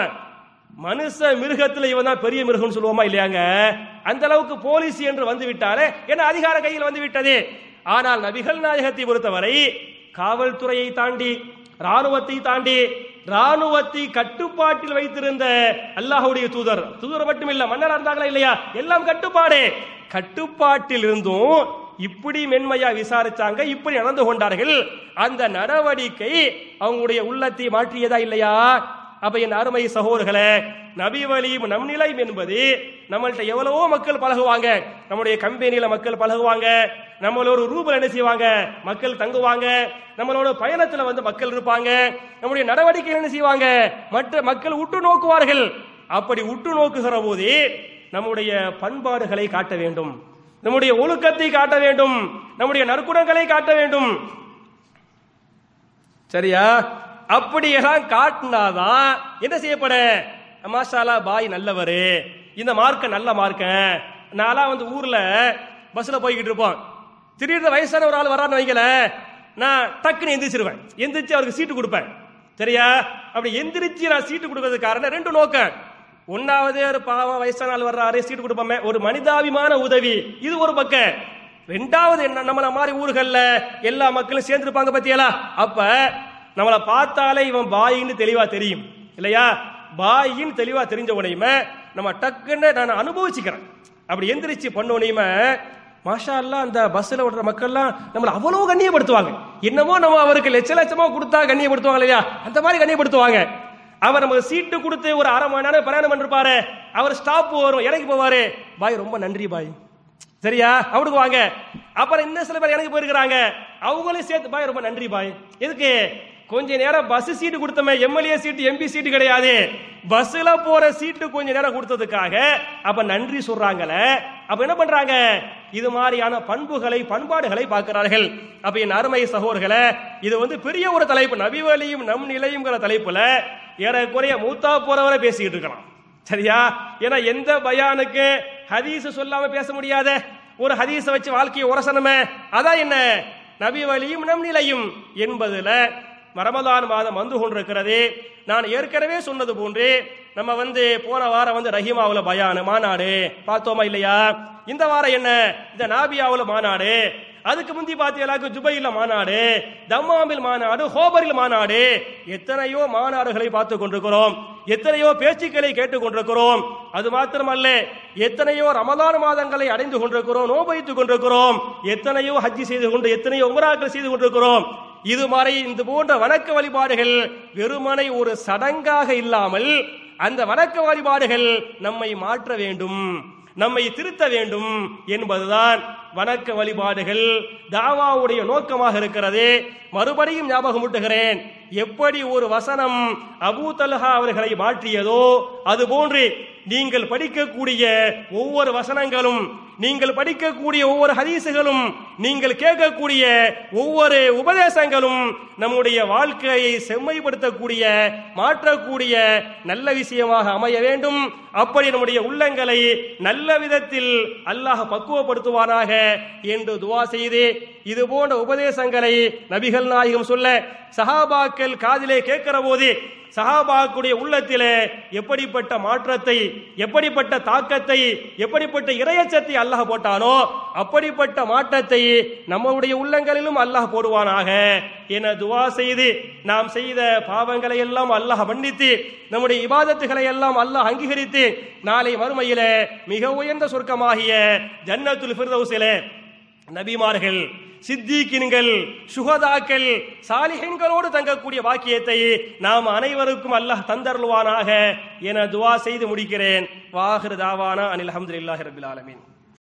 மனுஷ மிருகத்துல இவன் தான் பெரிய மிருகம்னு சொல்லுவோமா இல்லையாங்க அந்த அளவுக்கு போலீஸ் என்று வந்து விட்டாலே என்ன அதிகார கையில் வந்து விட்டது ஆனால் நபிகள் நாயகத்தை பொறுத்தவரை காவல்துறையை தாண்டி ராணுவத்தை தாண்டி ராணுவத்தை கட்டுப்பாட்டில் வைத்திருந்த அல்லாஹ்வுடைய தூதர் தூதர் மட்டும் இல்ல மன்னரா இருந்தாங்களா இல்லையா எல்லாம் கட்டுப்பாடு கட்டுப்பாட்டில் இருந்தும் இப்படி மென்மையா விசாரிச்சாங்க இப்படி நடந்து கொண்டார்கள் அந்த நடவடிக்கை அவங்களுடைய உள்ளத்தை மாற்றியதா இல்லையா அப்ப என் அருமை சகோதரர்களே நபி வழியும் நம் நிலையும் என்பது நம்மள்ட்ட எவ்வளவோ மக்கள் பழகுவாங்க நம்முடைய கம்பெனியில மக்கள் பழகுவாங்க நம்மளோட ரூபல் என்ன செய்வாங்க மக்கள் தங்குவாங்க நம்மளோட பயணத்துல வந்து மக்கள் இருப்பாங்க நம்முடைய நடவடிக்கை என்ன செய்வாங்க மற்ற மக்கள் உற்று நோக்குவார்கள் அப்படி உற்று நோக்குகிற போது நம்முடைய பண்பாடுகளை காட்ட வேண்டும் நம்முடைய ஒழுக்கத்தை காட்ட வேண்டும் நம்முடைய நற்குணங்களை காட்ட வேண்டும் சரியா அப்படியெல்லாம் காட்டினாதான் என்ன செய்யப்பட மாஷாலா பாய் நல்லவரு இந்த மார்க்க நல்ல மார்க்க நான்லாம் வந்து ஊர்ல பஸ்ல போய்கிட்டு இருப்போம் திடீர்னு வயசான ஒரு ஆள் வரான்னு வைக்கல நான் டக்குன்னு எந்திரிச்சிருவேன் எந்திரிச்சு அவருக்கு சீட்டு கொடுப்பேன் சரியா அப்படி எந்திரிச்சு நான் சீட்டு கொடுக்கறதுக்கு காரணம் ரெண்டு நோக்கம் ஒன்னாவது ஒரு பாவம் வயசான ஆள் வர்றாரு சீட்டு கொடுப்போமே ஒரு மனிதாபிமான உதவி இது ஒரு பக்கம் ரெண்டாவது என்ன நம்மள மாதிரி ஊர்கள்ல எல்லா மக்களும் சேர்ந்துருப்பாங்க பத்தியலா அப்ப நம்மளை பார்த்தாலே இவன் பாயின்னு தெளிவா தெரியும் இல்லையா பாயின்னு தெளிவா தெரிஞ்ச உடனேயுமே நம்ம டக்குன்னு நான் அனுபவிச்சுக்கிறேன் அப்படி எந்திரிச்சு பண்ண உடனேயுமே மாஷா அல்லா அந்த பஸ்ல ஓடுற மக்கள்லாம் நம்மளை அவ்வளவு கண்ணியப்படுத்துவாங்க என்னமோ நம்ம அவருக்கு லட்ச லட்சமா கொடுத்தா கண்ணியப்படுத்துவாங்க இல்லையா அந்த மாதிரி கண்ணியப்படுத்துவாங்க அவர் நமக்கு சீட்டு கொடுத்து ஒரு அரை மணி நேரம் பிரயாணம் பண்ணிருப்பாரு அவர் ஸ்டாப் வரும் இறங்கி போவாரு பாய் ரொம்ப நன்றி பாய் சரியா அவனுக்கு வாங்க அப்புறம் இன்னும் சில பேர் எனக்கு போயிருக்கிறாங்க அவங்களையும் சேர்த்து பாய் ரொம்ப நன்றி பாய் எதுக்கு கொஞ்ச நேரம் பஸ் சீட்டு கொடுத்தமே எம்எல்ஏ சீட்டு எம்பி சீட்டு கிடையாது பஸ்ல போற சீட்டு கொஞ்ச நேரம் கொடுத்ததுக்காக அப்ப நன்றி சொல்றாங்கல்ல அப்ப என்ன பண்றாங்க இது மாதிரியான பண்புகளை பண்பாடுகளை பார்க்கிறார்கள் அப்ப என் அருமை சகோதரர்களே இது வந்து பெரிய ஒரு தலைப்பு நபிவலியும் நம் நிலையும்ங்கிற தலைப்புல ஏறக்குறைய மூத்தா போறவரை பேசிக்கிட்டு இருக்கலாம் சரியா ஏன்னா எந்த பயானுக்கு ஹதீஸ் சொல்லாம பேச முடியாத ஒரு ஹதீஸ வச்சு வாழ்க்கையை உரசனமே அதான் என்ன நபி வழியும் நம் நிலையும் என்பதுல ரமலான் மாதம் வந்து கொண்டிருக்கிறது நான் ஏற்கனவே சொன்னது போன்று நம்ம வந்து போன வாரம் வந்து ரஹீமாவுல பயானு மாநாடு பார்த்தோமா இல்லையா இந்த வாரம் என்ன இந்த நாபியாவுல மாநாடு அதுக்கு முந்தி பாத்தீங்களாக்கு ஜுபைல மாநாடு தம்மாமில் மாநாடு ஹோபரில் மாநாடு எத்தனையோ மாநாடுகளை பார்த்து கொண்டிருக்கிறோம் எத்தனையோ பேச்சுக்களை கேட்டுக் கொண்டிருக்கிறோம் அது மாத்திரமல்ல எத்தனையோ ரமலான் மாதங்களை அடைந்து கொண்டிருக்கிறோம் நோபயித்துக் கொண்டிருக்கிறோம் எத்தனையோ ஹஜ்ஜி செய்து கொண்டு எத்தனையோ உமராக்கள் செய்து கொண்டிருக்கிறோம் இது மாதிரி இந்த போன்ற வணக்க வழிபாடுகள் வெறுமனை ஒரு சடங்காக இல்லாமல் அந்த வணக்க வழிபாடுகள் நம்மை மாற்ற வேண்டும் நம்மை திருத்த வேண்டும் என்பதுதான் வணக்க வழிபாடுகள் தாவாவுடைய நோக்கமாக இருக்கிறது மறுபடியும் ஞாபகமூட்டுகிறேன் எப்படி ஒரு வசனம் அபூ தல்ஹா அவர்களை மாற்றியதோ அதுபோன்று நீங்கள் படிக்கக்கூடிய ஒவ்வொரு வசனங்களும் நீங்கள் படிக்கக்கூடிய ஒவ்வொரு ஹதீசுகளும் நீங்கள் கேட்கக்கூடிய ஒவ்வொரு உபதேசங்களும் நம்முடைய வாழ்க்கையை செம்மைப்படுத்தக்கூடிய மாற்றக்கூடிய நல்ல விஷயமாக அமைய வேண்டும் அப்படி நம்முடைய உள்ளங்களை நல்ல விதத்தில் அல்லாஹ் பக்குவப்படுத்துவானாக என்று துவா செய்து இது போன்ற உபதேசங்களை நபிகள் நாயகம் சொல்ல சஹாபாக்கள் காதிலே கேட்கிற போது சஹாபாக்குடைய உள்ளத்திலே எப்படிப்பட்ட மாற்றத்தை எப்படிப்பட்ட தாக்கத்தை எப்படிப்பட்ட இரையச்சத்தை அல்லாஹ் போட்டானோ அப்படிப்பட்ட மாற்றத்தை நம்முடைய உள்ளங்களிலும் அல்லாஹ் போடுவானாக என துவா செய்து நாம் செய்த பாவங்களை எல்லாம் அல்லாஹ் மன்னித்து நம்முடைய இபாதத்துகளை எல்லாம் அல்லாஹ் அங்கீகரித்து நாளை மறுமையில மிக உயர்ந்த சொர்க்கமாகிய ஜன்னத்துல் ஃபிர்தௌஸிலே நபிமார்கள் சித்திகின்கள் சுகதாக்கள் சாலிஹன்களோடு தங்கக்கூடிய வாக்கியத்தை நாம் அனைவருக்கும் அல்லாஹ் தந்தருள்வானாக என துவா செய்து முடிக்கிறேன் வாஹிரு தாவானா அனில் அஹமதுல்லாஹி ரபில் ஆலமீன்